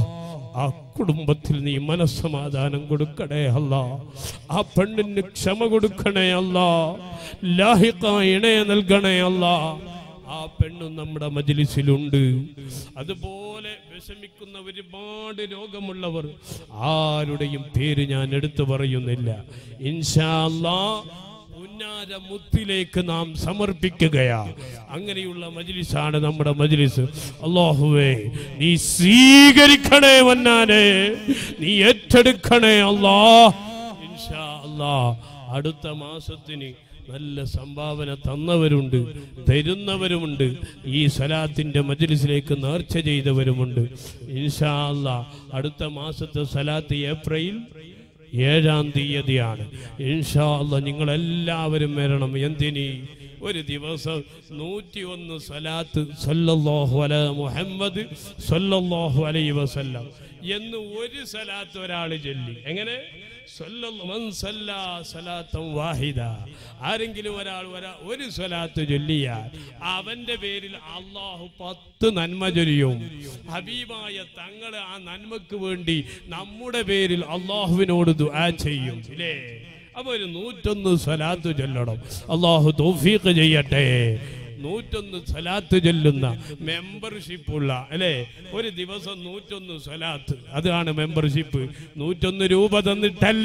ആ കുടുംബത്തിൽ നീ മനസ്സമാധാനം കൊടുക്കണേ അല്ല ആ പെണ്ണിന് ക്ഷമ കൊടുക്കണേ അല്ല ലാഹിക്ക ഇണയ നൽകണേ അല്ല ആ പെണ്ണും നമ്മുടെ മജ്ലിസിലുണ്ട് അതുപോലെ വിഷമിക്കുന്ന ഒരുപാട് രോഗമുള്ളവർ ആരുടെയും പേര് ഞാൻ എടുത്തു പറയുന്നില്ല ഇൻഷാ അല്ലാ ഉന്നാര മുത്തിലേക്ക് നാം സമർപ്പിക്കുകയാ അങ്ങനെയുള്ള മജ്ലിസാണ് നമ്മുടെ മജ്ലിസ് അള്ളാഹുവേ നീ സ്വീകരിക്കണേ വന്നാനെ നീ ഏറ്റെടുക്കണേ അല്ലാ ഇൻഷാ അല്ലാ അടുത്ത മാസത്തിന് നല്ല സംഭാവന തന്നവരുണ്ട് തരുന്നവരുമുണ്ട് ഈ സലാത്തിന്റെ മജ്ലിസിലേക്ക് നേർച്ച ചെയ്തവരുമുണ്ട് ഇൻഷാ അല്ലാ അടുത്ത മാസത്തെ സലാത്ത് ഏപ്രിൽ ഏഴാം തീയതിയാണ് ഇൻഷാ അല്ലാ നിങ്ങളെല്ലാവരും വരണം എന്തിനി ഒരു ദിവസം നൂറ്റി ഒന്ന് സ്വലാത്ത് സല്ലല്ലാഹു അല മുഹമ്മദ് സല്ലല്ലാഹു അലൈഹി വസല്ലം എന്ന് ഒരു സ്വലാത്ത് ഒരാൾ ചൊല്ലി എങ്ങനെ സല്ലല്ല- മൻ സല്ലാ സലാത്തൻ വാഹിദ ആരെങ്കിലും ഒരാൾ ഒരാ ഒരു സ്വലാത്ത് ചൊല്ലിയാൽ അവന്റെ പേരിൽ അള്ളാഹു പത്ത് നന്മ ചൊല്ലിയും ഹബീബായ തങ്ങൾ ആ നന്മക്ക് വേണ്ടി നമ്മുടെ പേരിൽ അള്ളാഹുവിനോട് ദുആ ചെയ്യും ഇല്ലേ അപ്പൊ ഒരു നൂറ്റൊന്ന് സ്വലാത്ത് ചൊല്ലണം അള്ളാഹു തൗഫീഖ് ചെയ്യട്ടെ നൂറ്റൊന്ന് സ്വലാത്ത് ചൊല്ലുന്ന മെമ്പർഷിപ്പ് ഉള്ള അല്ലേ ഒരു ദിവസം നൂറ്റൊന്ന് സ്വലാത്ത് അതാണ് മെമ്പർഷിപ്പ് നൂറ്റൊന്ന് രൂപ തന്നിട്ടല്ല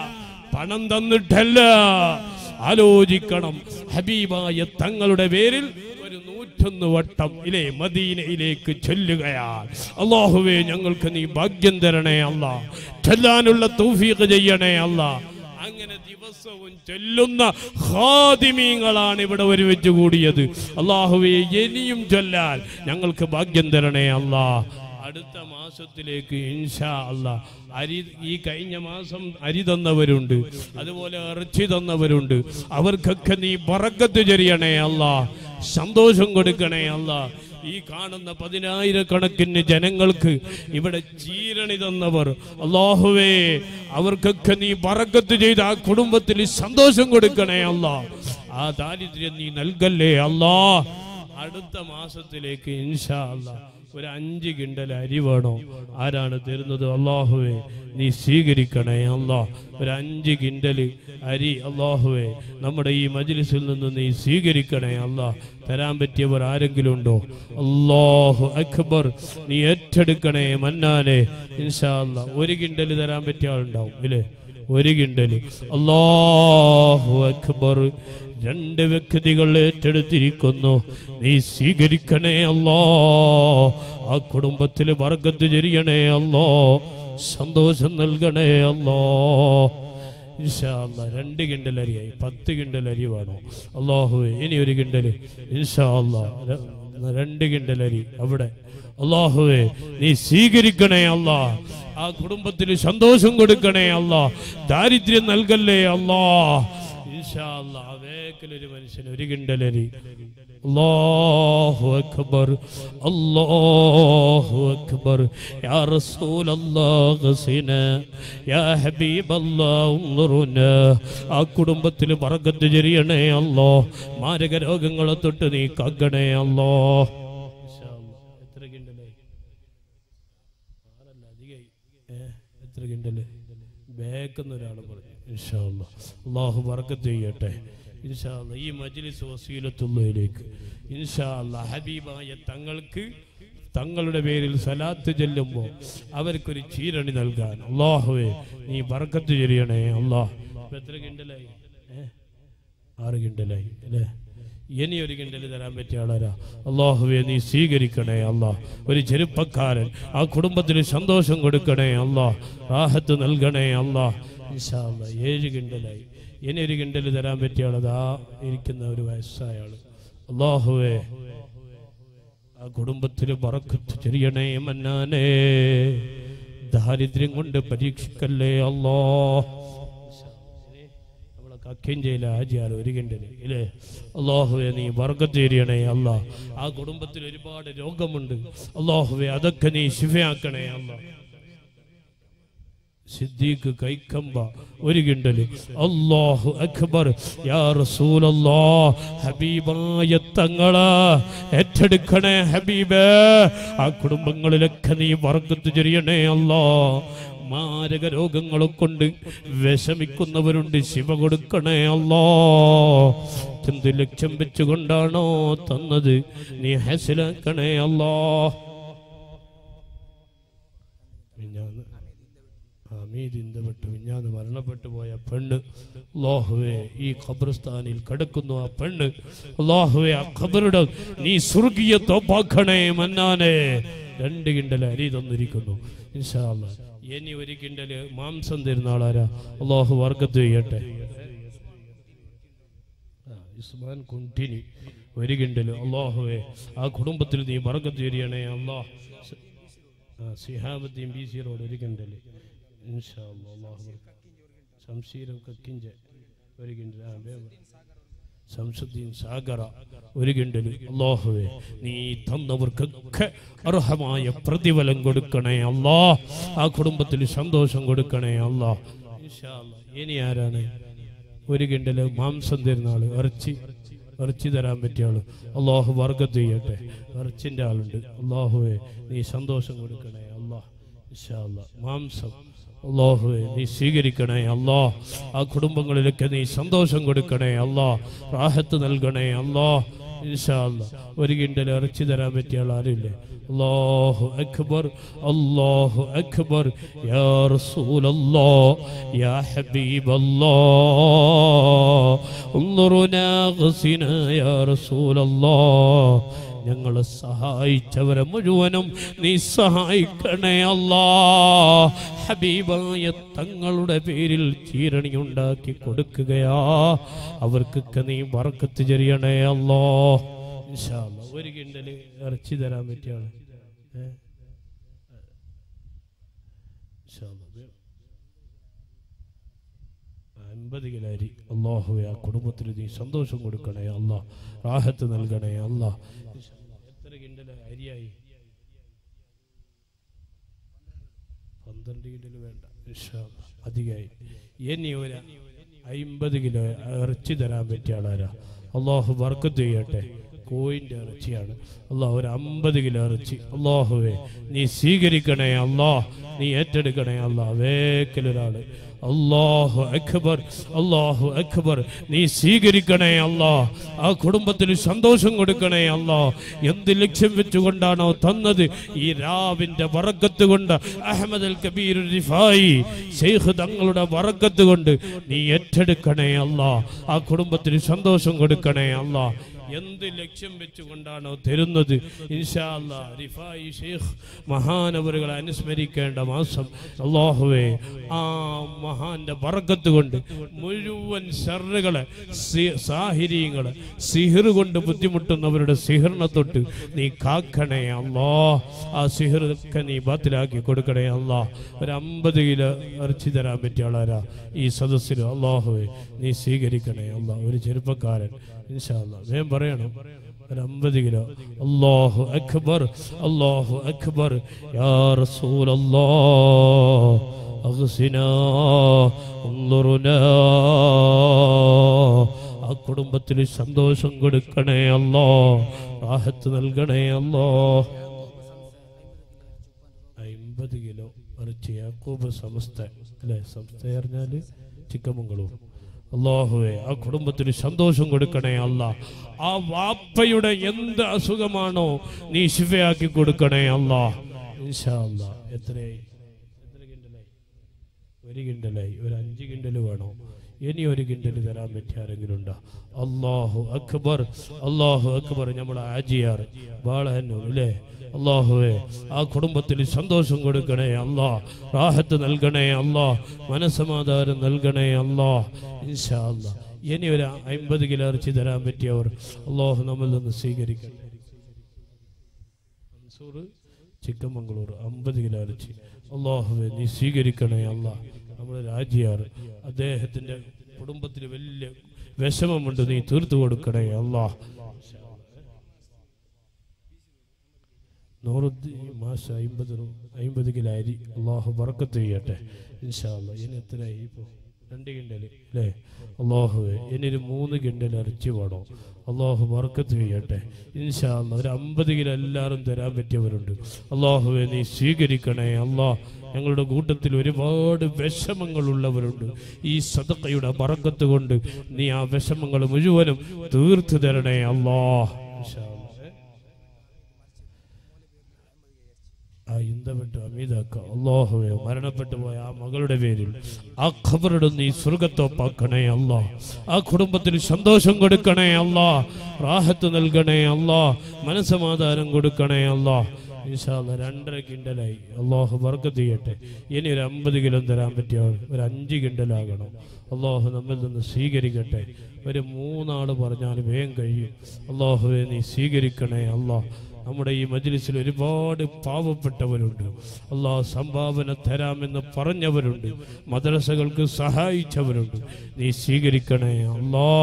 പണം തന്നിട്ടല്ല ആലോചിക്കണം ഹബീബായ തങ്ങളുടെ പേരിൽ ഒരു നൂറ്റൊന്ന് വട്ടം ഇല്ലേ മദീനയിലേക്ക് ചൊല്ലുകയാണ് അള്ളാഹുവേ ഞങ്ങൾക്ക് നീ ഭാഗ്യം തരണേ അല്ല ചൊല്ലാനുള്ള തൗഫീഖ് ചെയ്യണേ അല്ല അങ്ങനെ ദിവസവും ചൊല്ലുന്ന ഹാദിമീങ്ങളാണ് ഇവിടെ ഒരുമിച്ച് കൂടിയത് അള്ളാഹുവെ ഇനിയും ചൊല്ലാൻ ഞങ്ങൾക്ക് ഭാഗ്യം തരണേ അല്ലാ അടുത്ത മാസത്തിലേക്ക് ഇൻഷാ അല്ലാ അരി ഈ കഴിഞ്ഞ മാസം അരി തന്നവരുണ്ട് അതുപോലെ ഇറച്ചി തന്നവരുണ്ട് അവർക്കൊക്കെ നീ ബറക്കത്ത് ചെറിയണേ അല്ലാ സന്തോഷം കൊടുക്കണേ അല്ലാ ഈ കാണുന്ന പതിനായിരക്കണക്കിന് ജനങ്ങൾക്ക് ഇവിടെ ചീരണി തന്നവർ അള്ളാഹുവേ അവർക്കൊക്കെ നീ പറക്കത്ത് ചെയ്ത് ആ കുടുംബത്തിൽ സന്തോഷം കൊടുക്കണേ അല്ലാ ആ ദാരിദ്ര്യം നീ നൽകല്ലേ അല്ലാ അടുത്ത മാസത്തിലേക്ക് ഇൻഷാ അല്ലാ ഒരു അഞ്ച് കിണ്ടൽ അരി വേണോ ആരാണ് തരുന്നത് അള്ളാഹുവേ നീ സ്വീകരിക്കണേ അല്ലാ ഒരു അഞ്ച് കിണ്ടല് അരി അള്ളാഹുവേ നമ്മുടെ ഈ മജ്ലിസിൽ നിന്ന് നീ സ്വീകരിക്കണേ അല്ലാ തരാൻ പറ്റിയവർ ആരെങ്കിലും ഉണ്ടോ അല്ലാഹു അക്ബർ നീ ഏറ്റെടുക്കണേ മന്നാനെ ഇൻഷാ അല്ലാ ഒരു കിണ്ടല് തരാൻ പറ്റിയ ആളുണ്ടാവും ഇല്ലേ ഒരു കിണ്ടല് അല്ലാഹു അക്ബർ രണ്ട് വ്യക്തികൾ ഏറ്റെടുത്തിരിക്കുന്നു നീ സ്വീകരിക്കണേ അല്ലോ ആ കുടുംബത്തിൽ വർഗത്ത് ചെരിയണേ അല്ലോ സന്തോഷം നൽകണേ അല്ലോ ഇൻഷാ അല്ലാ രണ്ട് കിണ്ടൽ അരിയായി പത്ത് കിണ്ടൽ അരി വേണോ അള്ളാഹു ഇനി ഒരു കിണ്ടല് ഇൻഷാ അല്ലാ ര- രണ്ട് കിണ്ടൽ അരി അവിടെ അള്ളാഹുവേ നീ സ്വീകരിക്കണേ അല്ലാ ആ കുടുംബത്തിൽ സന്തോഷം കൊടുക്കണേ അല്ലാ ദാരിദ്ര്യം നൽകല്ലേ അല്ലാ ഇൻഷാ അല്ലാ വേക്കലൊരു മനുഷ്യൻ ഒരു കിണ്ടലരി അല്ലാഹു അക്ബർ അല്ലാഹു അക്ബർ യാ റസൂലല്ലാഹ് ഗസിന യാ ഹബീബല്ലാഹ് ഉൻറുന ആ കുടുംബത്തിൽ ബർക്കത്ത് ചെറിയണേ അല്ലോ മാരക രോഗങ്ങളെ തൊട്ട് നീ കാക്കണേ അല്ലോ ഇൻഷാ അല്ലാ. എത്ര കിണ്ടലായി ആറല്ല അധികമായി ഏ, എത്ര കിണ്ടല് ബേക്കെന്ന് ഒരാൾ പറഞ്ഞു ഇൻഷാ അല്ലാ. അള്ളാഹു ബർക്കത്ത് ചെയ്യട്ടെ ഇൻഷാ അല്ലാ. ഈ മജ്ലിസ് വസീലത്തുള്ളതിലേക്ക് ഇൻഷാ അല്ലാ ഹബീബായ തങ്ങൾക്ക് തങ്ങളുടെ പേരിൽ സലാത്ത് ചെല്ലുമ്പോൾ അവർക്കൊരു ചീരണി നൽകാൻ അള്ളാഹുവേ നീ ബർക്കത്ത് ചെറിയണേ അള്ളാഹ് ഇപ്പൊ എത്ര കിണ്ടലായി ഏ ആറ് കിണ്ടലായി അല്ലേ ഇനി ഒരു കിണ്ടൽ തരാൻ പറ്റിയ ആളാരാ അള്ളാഹുവെ നീ സ്വീകരിക്കണേ അല്ലാ ഒരു ചെറുപ്പക്കാരൻ ആ കുടുംബത്തിന് സന്തോഷം കൊടുക്കണേ അല്ലാ റാഹത്ത് നൽകണേ അല്ലാ ഇൻഷാ അല്ലാ ഏഴ് കിണ്ടലായി ഇനി ഒരു കിണ്ടൽ തരാൻ പറ്റിയ ആളതാ ഇരിക്കുന്ന ഒരു വയസ്സായ ആള് അള്ളാഹുവേ ആ കുടുംബത്തിൽ പറക്കത്ത് ചെറിയണേ മന്നാനേ ദാരിദ്ര്യം കൊണ്ട് പരീക്ഷിക്കല്ലേ അല്ലോ നമ്മളെ കക്യം ചെയ്യില്ല ആജിയാൽ ഒരു കിണ്ടല് ഇല്ലേ അള്ളാഹുവെ നീ വർഗത്തേരിയണേ അല്ലാ ആ കുടുംബത്തിൽ ഒരുപാട് രോഗമുണ്ട് അള്ളാഹുവെ അതൊക്കെ നീ ശിഫയാക്കണേ അല്ലാ സിദ്ദീഖ് കൈക്കമ്പ ഒരു കിണ്ടല് അല്ലാഹു അക്ബർ യാ റസൂലല്ലാ ഹബീബായ തങ്ങള് ഏറ്റെടുക്കണേ ഹബീബേ ആ കുടുംബങ്ങളിലൊക്കെ നീ വർഗത്ത് ചെറിയണേ അല്ലാ മാരക രോഗങ്ങളെ കൊണ്ട് വിഷമിക്കുന്നവരുണ്ട് ശിവ കൊടുക്കണേ അല്ലോ എന്ത് ലക്ഷ്യം വെച്ചുകൊണ്ടാണോ തന്നത് നീ ഹസിലാക്കണേ അല്ലോ മിഞ്ഞാന്ന് ഹമീദിന്തപ്പെട്ട് മിഞ്ഞാന്ന് മരണപ്പെട്ടു പോയ പെണ്ണ് അള്ളാഹുവെ ഈ ഖബർസ്ഥാനിൽ കിടക്കുന്നു ആ പെണ്ണ് അള്ളാഹുവെ ആ ഖബറുടെ നീ സ്വർഗീയ തോപ്പാക്കണേ മന്നാനെ രണ്ട് കിണ്ടൽ അരി തന്നിരിക്കുന്നു ഇൻഷാ അല്ലാ ഇനി ഒരു കിണ്ടല് മാംസം തരുന്ന ആളാരാ അള്ളാഹു വർഗത്ത് ചെയ്യട്ടെ ആ, ഉസ്മാൻ കുണ്ടിനി ഒരു കിണ്ടല് അള്ളാഹുവെ ആ കുടുംബത്തിൽ നീ വർഗത്ത് ചെയ്യണേ അള്ളാഹ് ആ സിഹാബുദ്ദീൻ ബി സി റോഡ് ഒരു കിണ്ടല് ഇൻഷാ അല്ലാ, അള്ളാഹു ബർക്ക. ശംശീരം കക്കിഞ്ച ഒരു കിണ്ടൽ ആ വേഗം പറ. ശംസുദ്ദീൻ സാഗറ ഒരു കിണ്ടല് അള്ളാഹുവേ നീ തന്നവർക്കൊക്കെ അർഹമായ പ്രതിഫലം കൊടുക്കണേ അല്ലാ ആ കുടുംബത്തിൽ സന്തോഷം കൊടുക്കണേ അല്ലാ ഇൻഷാ അല്ലാ. ഇനി ആരാണ് ഒരു കിണ്ടല് മാംസം തരുന്ന ആള് ഇറച്ചി ഇറച്ചി തരാൻ പറ്റിയ ആള് അള്ളാഹു വർഗത്ത് ചെയ്യട്ടെ ഇറച്ചിന്റെ ആളുണ്ട് അള്ളാഹുവേ നീ സന്തോഷം കൊടുക്കണേ അള്ളാഹ് ഇൻഷാ അല്ലാ. മാംസം അള്ളാഹുവെ നീ സ്വീകരിക്കണേ അല്ലാ ആ കുടുംബങ്ങളിലൊക്കെ നീ സന്തോഷം കൊടുക്കണേ അല്ലാ റാഹത്ത് നൽകണേ അല്ലാ ഇൻഷാ അല്ലാ. ഒരു കിണ്ടൽ ഇറച്ചി തരാൻ പറ്റിയ ആൾ ആരുമില്ലേ അല്ലാഹു അക്ബർ അല്ലാഹു അക്ബർ യാ റസൂലല്ലാ യാ ഹബീബല്ലാ انظرنا غسنا يا رسول الله ഞങ്ങളെ സഹായിച്ചവരെ മുഴുവനും നീ സഹായിക്കണേ അല്ലാ ഹബീബായ തങ്ങളുടെ പേരിൽ ചീരണി ഉണ്ടാക്കി കൊടുക്കുകയാ അവർക്കൊക്കെ നീ വറക്കത്ത് ചെറിയണേ അല്ലോ ഇൻഷാ അല്ലാ. ഒരു കിണ്ടല് ഇറച്ചി തരാൻ പറ്റിയ ആള് ഏ? ഇൻഷാ അല്ലാ. അൻപത് കിലോ അരി അള്ളാഹുവെ ആ കുടുംബത്തിന് നീ സന്തോഷം കൊടുക്കണേ അല്ലാ റാഹത്ത് നൽകണേ അല്ലാ എത്ര കിണ്ടല് അരിയായി പന്ത്രണ്ട് കിണ്ടല് വേണ്ട ഇൻഷാ അല്ലാ. അധികമായി ഇനി ഒരു അയിമ്പത് കിലോ ഇറച്ചി തരാൻ പറ്റിയ ആളാരാ അള്ളാഹു വർക്കത്ത് ചെയ്യട്ടെ കോയിന്റെ ഇറച്ചിയാണ് അള്ളാഹു ഒരു അമ്പത് കിലോ ഇറച്ചി അള്ളാഹുവേ നീ സ്വീകരിക്കണേ അല്ലാ നീ ഏറ്റെടുക്കണേ അല്ലാ വേക്കലൊരാള് അള്ളാഹു അക്ബർ അള്ളാഹു അക്ബർ നീ സ്വീകരിക്കണേ അല്ലാ ആ കുടുംബത്തിന് സന്തോഷം കൊടുക്കണേ അല്ലാ എന്ത് ലക്ഷ്യം വെച്ചുകൊണ്ടാണോ തന്നത് ഈ രാവിന്റെ വറക്കത്ത് കൊണ്ട് അഹമ്മദ് അൽ കബീർ റിഫായി ഷെയ്ഖ് തങ്ങളുടെ വറക്കത്ത് കൊണ്ട് നീ ഏറ്റെടുക്കണേ അല്ലാ ആ കുടുംബത്തിന് സന്തോഷം കൊടുക്കണേ അല്ലാ എന്ത് ലക്ഷ്യം വെച്ചുകൊണ്ടാണോ തരുന്നത് ഇൻഷാ അല്ലാ റിഫായി ഷെയ്ഖ് മഹാനവറുകളെ അനുസ്മരിക്കേണ്ട മാസം അള്ളാഹുവേ ആ മഹാന്റെ ബറക്കത്ത് കൊണ്ട് മുഴുവൻ ഷറുകളെ സാഹിര്യങ്ങളെ സിഹിർ കൊണ്ട് ബുദ്ധിമുട്ടുന്നവരുടെ സിഹിറിനെ തൊട്ട് നീ കാക്കണേ അല്ലാ ആ സിഹിറൊക്കെ നീ ബാത്തിലാക്കി കൊടുക്കണേ അല്ലാ ഒരു അമ്പത് കിലോ ഇറച്ചി തരാൻ പറ്റിയ ആളാരാ ഈ സദസ്സിൽ അള്ളാഹുവേ നീ സ്വീകരിക്കണേ അല്ലാ ഒരു ചെറുപ്പക്കാരൻ ഇൻഷാ അല്ലാ വേഗം പറയണം ഒരു അമ്പത് കിലോ അല്ലാഹു അക്ബർ അല്ലാഹു അക്ബർ യാ റസൂലല്ലാ അഗ്സിനാ انظرنا ആ കുടുംബത്തിൽ സന്തോഷം കൊടുക്കണേ അല്ലോ റാഹത്ത് നൽകണേ അല്ലോ അമ്പത് കിലോ ഇറച്ചി യാക്കൂബ് സമസ്ത അല്ലെ സമസ്ത പറഞ്ഞാല് ചിക്കമംഗളൂർ അള്ളാഹുവെ ആ കുടുംബത്തിന് സന്തോഷം കൊടുക്കണേ അല്ല ആ വാപ്പയുടെ എന്ത് അസുഖമാണോ നീ ശിഫയാക്കി കൊടുക്കണേ അല്ല ഇൻഷാ അല്ലാ എത്രയായി എത്ര കിണ്ടലായി ഒരു കിണ്ടലായി ഒരു അഞ്ച് കിണ്ടൽ വേണോ ഇനി ഒരു കിണ്ടൽ തരാൻ പറ്റിയ ആരെങ്കിലും ഉണ്ടോ അള്ളാഹു അക്ബർ അള്ളാഹു അക്ബർ നമ്മളെ ആജിയാർ ബാളഹന്നൂർ അല്ലേ അള്ളാഹുവേ ആ കുടുംബത്തിൽ സന്തോഷം കൊടുക്കണേ അല്ലാ റാഹത്ത് നൽകണേ അല്ലാ മനസമാധാനം നൽകണേ അല്ലാ ഇൻഷാ അല്ലാ ഇനി ഒരു അമ്പത് കിലോ ഇറച്ചി തരാൻ പറ്റിയവർ അള്ളാഹു നമ്മിൽ നിന്ന് സ്വീകരിക്കട്ടെ മൻസൂർ ചിക്കമംഗളൂർ അമ്പത് കിലോ ഇറച്ചി അള്ളാഹുവെ നീ സ്വീകരിക്കണേ അല്ല നമ്മുടെ രാജിയാർ അദ്ദേഹത്തിന്റെ കുടുംബത്തിന് വലിയ വിഷമമുണ്ട് നീ തീർത്തു കൊടുക്കണേ അല്ലാ നൂറുദ്ദീൻ മാസ അമ്പത് അമ്പത് കിലോ അരി അള്ളാഹു ബറക്കത്ത് ചെയ്യട്ടെ ഇൻഷാ അല്ലാ ഇനി എത്രയായി ഇപ്പോൾ രണ്ട് കിണ്ടൽ അല്ലേ അള്ളാഹുവെ ഇനി ഒരു മൂന്ന് കിണ്ടൽ ഇറച്ചി വേണോ അള്ളാഹു ബറക്കത്ത് ചെയ്യട്ടെ ഇൻഷാ അല്ലാ ഒരു അമ്പത് കിലോ എല്ലാവരും തരാൻ പറ്റിയവരുണ്ട് അള്ളാഹുവെ നീ സ്വീകരിക്കണേ അള്ളാഹ് ഞങ്ങളുടെ കൂട്ടത്തിൽ ഒരുപാട് വിഷമങ്ങളുള്ളവരുണ്ട് ഈ സദക്കയുടെ ബറക്കത്ത് കൊണ്ട് നീ ആ വിഷമങ്ങൾ മുഴുവനും തീർത്തു തരണേ അള്ളാഹ് ഇൻഷാ അല്ലാ. ആ ഇന്തപ്പെട്ട അമീതാക്ക അള്ളാഹുവെ മരണപ്പെട്ടു പോയ ആ മകളുടെ പേരിൽ ആ ഖബറുടെ നീ സ്വർഗത്തോപ്പാക്കണേ അല്ലാ ആ കുടുംബത്തിന് സന്തോഷം കൊടുക്കണേ അല്ലാ റാഹത്ത് നൽകണേ അല്ലാ മനസമാധാനം കൊടുക്കണേ അല്ലാ ഇൻഷാല്ല രണ്ടര കിണ്ടലായി അള്ളാഹു ബർക്കത്ത് ചെയ്യട്ടെ ഇനി ഒരു അമ്പത് കിലോ തരാൻ പറ്റിയ ആൾ ഒരു അഞ്ച് കിണ്ടലാകണം അള്ളാഹു നമ്മിൽ നിന്ന് സ്വീകരിക്കട്ടെ ഒരു മൂന്നാള് പറഞ്ഞാൽ വേഗം കഴിയും അള്ളാഹുവെ നീ സ്വീകരിക്കണേ അള്ളാഹ് നമ്മുടെ ഈ മജ്ലിസിൽ ഒരുപാട് പാവപ്പെട്ടവരുണ്ട് അള്ളാഹ് സംഭാവന തരാമെന്ന് പറഞ്ഞവരുണ്ട് മദ്രസകൾക്ക് സഹായിച്ചവരുണ്ട് നീ സ്വീകരിക്കണേ അള്ളാഹ്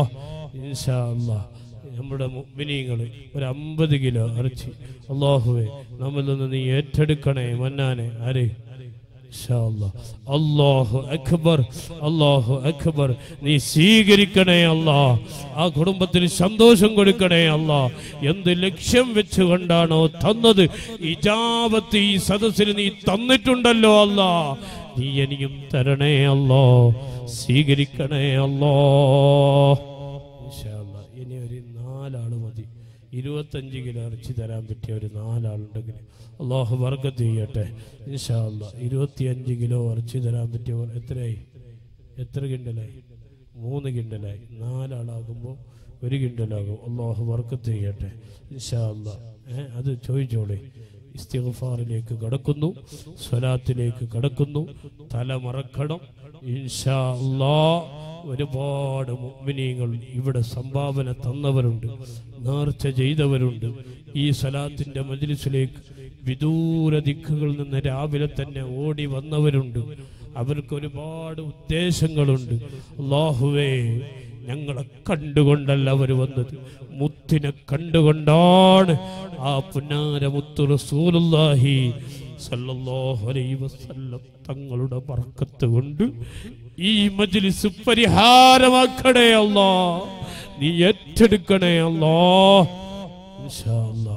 ഇൻഷാ അല്ലാ നമ്മുടെ മുഅ്മിനീങ്ങൾ ഒരു അമ്പത് കിലോ ഇറച്ചി അള്ളാഹുവെ നമ്മിൽ നിന്ന് നീ ഏറ്റെടുക്കണേ മന്നാനെ ആരെ ഇൻഷാ അല്ലാ. അല്ലാഹു അക്ബർ അല്ലാഹു അക്ബർ നീ സ്വീകരിക്കണേ അല്ലാ ആ കുടുംബത്തിന് സന്തോഷം കൊടുക്കണേ അല്ലാ എന്ത് ലക്ഷ്യം വെച്ചുകൊണ്ടാണോ തന്നത് ഇജാബത്ത് ഈ സദസ്സിന് നീ തന്നിട്ടുണ്ടല്ലോ അല്ലാ നീ എനിക്കും തരണേ അല്ലോ സ്വീകരിക്കണേ അല്ലോ ഇൻഷാ അല്ലാ. ഇനി ഒരു നാലാള് മതി ഇരുപത്തഞ്ച് കിലോ ഇറച്ചി തരാൻ പറ്റിയ ഒരു നാലാളുണ്ടെങ്കിൽ അള്ളാഹു വർഗത്ത് ചെയ്യട്ടെ ഇൻഷാ അല്ലാ. ഇരുപത്തിയഞ്ച് കിലോ ഇറച്ചി തരാൻ പറ്റിയ എത്രയായി എത്ര കിണ്ടലായി മൂന്ന് കിണ്ടലായി നാലാളാകുമ്പോൾ ഒരു കിണ്ടലാകും അള്ളാഹു വർക്കത്ത് ചെയ്യട്ടെ ഇൻഷാ അല്ലാ. ഏ അത് ചോദിച്ചോളെ ഇസ്തിഗ്ഫാറിലേക്ക് കടക്കുന്നു സ്വലാത്തിലേക്ക് കടക്കുന്നു തല മറക്കണം ഇൻഷാ അല്ലാ ഒരുപാട് മുഅ്മിനീങ്ങൾ ഇവിടെ സംഭാവന തന്നവരുണ്ട് നേർച്ച ചെയ്തവരുണ്ട് ഈ സലാത്തിന്റെ മജ്ലിസിലേക്ക് വിദൂര ദിക്കുകളിൽ നിന്ന് രാവിലെ തന്നെ ഓടി വന്നവരുണ്ട് അവർക്ക് ഒരുപാട് ഉദ്ദേശങ്ങളുണ്ട് അള്ളാഹുവേ ഞങ്ങളെ കണ്ടുകൊണ്ടല്ല അവർ വന്നത് മുത്തിനെ കണ്ടുകൊണ്ടാണ് ആ പുന്നാര മുത്തു റസൂലുള്ളാഹി സല്ലല്ലാഹു അലൈഹി വസല്ലം തങ്ങളുടെ ബർക്കത്ത് കൊണ്ട് ഈ മജ്ലിസ് പരിഹാരമാക്കണേ അല്ലാ നീ ഏറ്റെടുക്കണേ അല്ലാ ഇൻഷാ അല്ലാ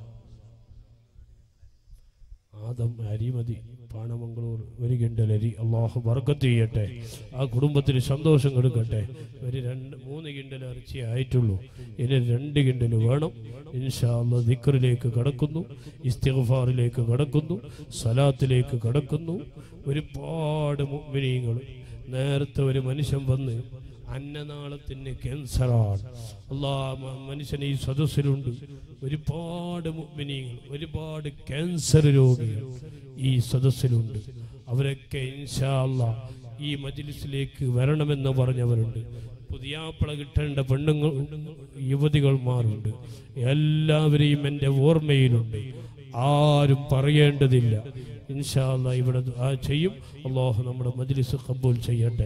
ആദം അരിമതി പാണമംഗളൂർ ഒരു കിണ്ടലരി അള്ളാഹു ബർക്കത്ത് ചെയ്യട്ടെ ആ കുടുംബത്തിന് സന്തോഷം കൊടുക്കട്ടെ ഒരു രണ്ട് മൂന്ന് കിണ്ടൽ ഇറച്ചി ആയിട്ടുള്ളൂ ഇനി രണ്ട് കിണ്ടൽ വേണം ഇൻഷാല്ല ദിക്കറിലേക്ക് കടക്കുന്നു ഇസ്തിഗ്ഫാറിലേക്ക് കടക്കുന്നു സലാത്തിലേക്ക് കടക്കുന്നു ഒരുപാട് മുഅ്മിനീങ്ങൾ നേരത്തെ ഒരു മനുഷ്യൻ വന്ന് അന്നനാളത്തിന് ക്യാൻസറാണ് അള്ളാ മ- മനുഷ്യൻ ഈ സദസ്സിലുണ്ട് ഒരുപാട് മുഅ്മിനീങ്ങൾ ഒരുപാട് ക്യാൻസർ രോഗികൾ ഈ സദസ്സിലുണ്ട് അവരൊക്കെ ഇൻഷാ അല്ലാ ഈ മജ്ലിസിലേക്ക് വരണമെന്ന് പറഞ്ഞവരുണ്ട് പുതിയാപ്പള കിട്ടേണ്ട പെണ്ണുങ്ങൾ യുവതികൾമാരുണ്ട് എല്ലാവരെയും എൻ്റെ ഓർമ്മയിലുണ്ട് ആരും പറയേണ്ടതില്ല ഇൻഷാ അല്ലാ ഇവിടെ ആ ചെയ്യും അള്ളാഹു നമ്മുടെ മജ്ലിസ് കബൂൽ ചെയ്യട്ടെ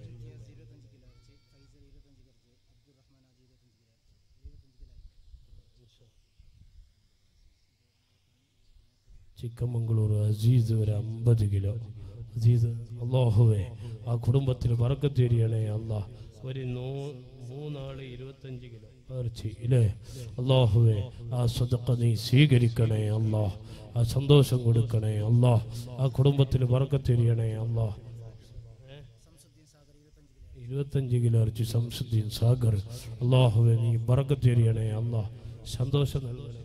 ചിക്കമംഗളൂർ അസീസ് ഒരു അമ്പത് കിലോ അസീസ് അള്ളാഹുവേ ആ കുടുംബത്തിൽ പറക്കത്തേരിയണേ അള്ളാഹ് ഒരു നൂ മൂന്നാള് ഇരുപത്തഞ്ച് കിലോ ഇറച്ചി ഇല്ലേ അള്ളാഹുവേ ആ സ്വതക്ക നീ സ്വീകരിക്കണേ അള്ളാഹ് ആ സന്തോഷം കൊടുക്കണേ അള്ളാഹ് ആ കുടുംബത്തിൽ പറക്കത്തേരിയണേ അള്ളാഹ് ഇരുപത്തഞ്ച് കിലോ ഇറച്ചി സംസുദ്ദീൻ സാഗർ അള്ളാഹുവേ നീ പറക്കത്തേരിയണേ അള്ളാഹ് സന്തോഷം നൽകണേ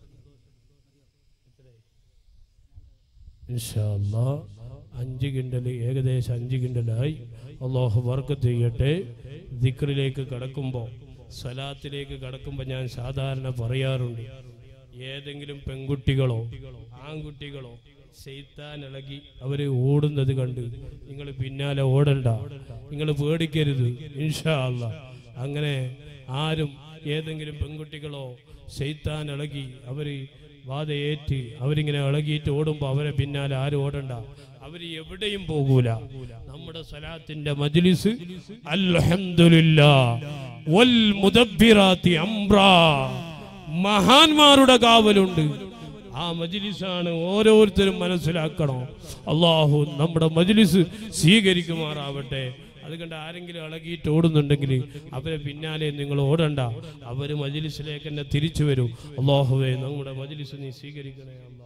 ഇൻഷാ അല്ലാ അഞ്ച് കിണ്ടൽ ഏകദേശം അഞ്ച് കിണ്ടലായി അള്ളാഹു വർക്കത്ത് ചെയ്യട്ടെ ദിക്റിലേക്ക് കടക്കുമ്പോൾ സ്വലാത്തിലേക്ക് കടക്കുമ്പോൾ ഞാൻ സാധാരണ പറയാറുണ്ട് ഏതെങ്കിലും പെൺകുട്ടികളോ ആൺകുട്ടികളോ ചെയ്ത്താൻ ഇളകി അവര് ഓടുന്നത് കണ്ട് നിങ്ങൾ പിന്നാലെ ഓടണ്ട നിങ്ങൾ പേടിക്കരുത് ഇൻഷാ അല്ലാ അങ്ങനെ ആരും ഏതെങ്കിലും പെൺകുട്ടികളോ ചെയ്ത്താൻ ഇളകി അവര് വാതയേറ്റ് അവരിങ്ങനെ ഇളകിയിട്ട് ഓടുമ്പോൾ അവരെ പിന്നാലെ ആരും ഓടണ്ട അവര് എവിടെയും പോകൂല നമ്മുടെ സ്വലാത്തിന്റെ മജ്ലിസ് അൽഹംദുലില്ലാ വൽ മുദബ്ബിറാത്തി അംറാ മഹാന്മാരുടെ കാവലുണ്ട് ആ മജ്ലിസാണ് ഓരോരുത്തരും മനസ്സിലാക്കണം അള്ളാഹു നമ്മുടെ മജ്ലിസ് സ്വീകരിക്കുമാറാവട്ടെ അതുകൊണ്ട് ആരെങ്കിലും ഇളകിയിട്ട് ഓടുന്നുണ്ടെങ്കിൽ അവരെ പിന്നാലെ നിങ്ങൾ ഓടണ്ട അവര് മജ്ലിസിലേക്ക് തന്നെ തിരിച്ചു വരും അള്ളാഹുവേ നമ്മുടെ മജ്ലിസ് നീ സ്വീകരിക്കണേ അല്ലാ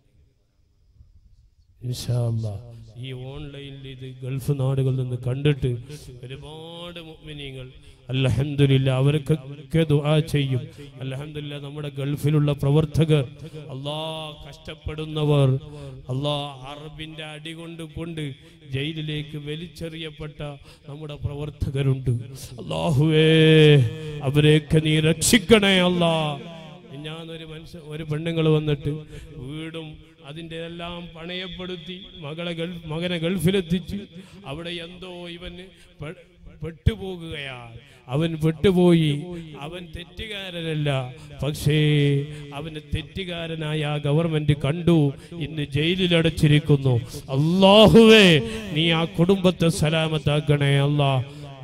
ഇൻഷാ അല്ലാ. ഈ ഓൺലൈനിൽ ഇത് ഗൾഫ് നാടുകളിൽ നിന്ന് കണ്ടിട്ട് ഒരുപാട് മുഅ്മിനീങ്ങൾ അൽഹംദുലില്ല അവർക്കൊക്കെ ദുആ ചെയ്യും അൽഹംദുലില്ല നമ്മുടെ ഗൾഫിലുള്ള പ്രവർത്തകർ അല്ലാ കഷ്ടപ്പെടുന്നവർ അല്ലാ അറബിന്റെ അടി കൊണ്ട് കൊണ്ട് ജയിലിലേക്ക് വലിച്ചെറിയപ്പെട്ട നമ്മുടെ പ്രവർത്തകരുണ്ട് അല്ലാഹുവേ അവരെയൊക്കെ നീ രക്ഷിക്കണേ അല്ലാ ഞാനൊരു മനുഷ്യൻ ഒരു പെണ്ണുങ്ങൾ വന്നിട്ട് വീടും അതിൻ്റെ എല്ലാം പണയപ്പെടുത്തി മകളെ ഗൾഫ് മകനെ ഗൾഫിലെത്തിച്ച് അവിടെ എന്തോ ഇവന് പെ- പെട്ടുപോകുകയാണ് അവൻ പെട്ടുപോയി അവൻ തെറ്റുകാരനല്ല പക്ഷേ അവന് തെറ്റുകാരനായ ആ ഗവൺമെന്റ് കണ്ടു ഇന്ന് ജയിലിലടച്ചിരിക്കുന്നു അള്ളാഹുവേ നീ ആ കുടുംബത്തെ സലാമത്താക്കണേ അല്ലാ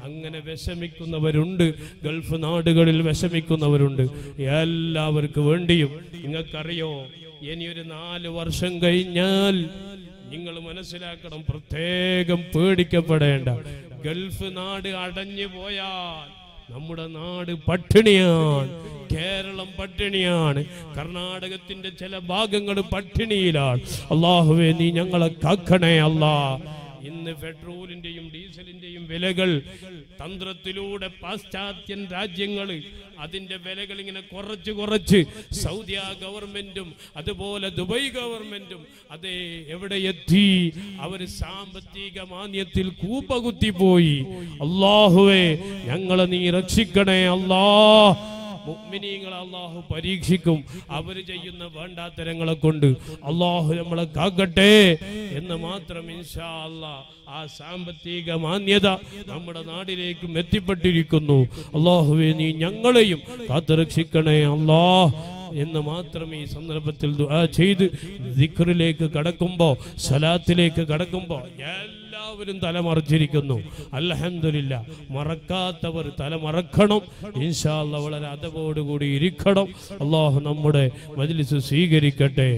അങ്ങനെ വിഷമിക്കുന്നവരുണ്ട് ഗൾഫ് നാടുകളിൽ വിഷമിക്കുന്നവരുണ്ട് എല്ലാവർക്കും വേണ്ടിയും നിങ്ങൾക്കറിയോ ഇനിയൊരു നാല് വർഷം കഴിഞ്ഞാൽ നിങ്ങൾ മനസ്സിലാക്കണം പ്രത്യേകം പേടിക്കപ്പെടേണ്ട ഗൾഫ് നാട് അടഞ്ഞു പോയാൽ നമ്മുടെ നാട് പട്ടിണിയാണ് കേരളം പട്ടിണിയാണ് കർണാടകത്തിന്റെ ചില ഭാഗങ്ങൾ പട്ടിണിയിലാണ് അള്ളാഹുവേ നീ ഞങ്ങളെ കാക്കണേ അല്ലാ ഇന്ന് പെട്രോളിന്റെയും ഡീസലിന്റെയും വിലകൾ തന്ത്രത്തിലൂടെ പാശ്ചാത്യൻ രാജ്യങ്ങൾ അതിന്റെ വിലകൾ ഇങ്ങനെ കുറച്ച് കുറച്ച് സൗദി ഗവൺമെന്റും അതുപോലെ ദുബൈ ഗവൺമെന്റും അതേ എവിടെ എത്തി അവർ സാമ്പത്തിക മാന്യത്തിൽ കൂപ്പകുത്തി പോയി അള്ളാഹുവേ ഞങ്ങളെ നീ രക്ഷിക്കണേ അല്ലാ മുഅ്മിനീങ്ങളെ അള്ളാഹു പരീക്ഷിക്കും അവർ ചെയ്യുന്ന വേണ്ടാത്തരങ്ങളെ കൊണ്ട് അള്ളാഹു നമ്മളെ കാക്കട്ടെ എന്ന് മാത്രം ഇൻഷാ അല്ലാ ആ സാമ്പത്തിക മാന്യത നമ്മുടെ നാടിലേക്കും എത്തിപ്പെട്ടിരിക്കുന്നു അള്ളാഹുവെ നീ ഞങ്ങളെയും കാത്തുരക്ഷിക്കണേ അല്ലാ എന്ന് മാത്രം ഈ സന്ദർഭത്തിൽ ദുആ ചെയ്ത് ദിക്റിലേക്ക് കടക്കുമ്പോൾ സലാത്തിലേക്ക് കടക്കുമ്പോൾ എല്ലാവരും തലമറച്ചിരിക്കുന്നു അൽഹംദുലില്ല മറക്കാത്തവർ തലമറക്കണം ഇൻഷാല്ല വളരെ അതവോടുകൂടി ഇരിക്കണം അള്ളാഹു നമ്മുടെ മജ്ലിസ് സ്വീകരിക്കട്ടെ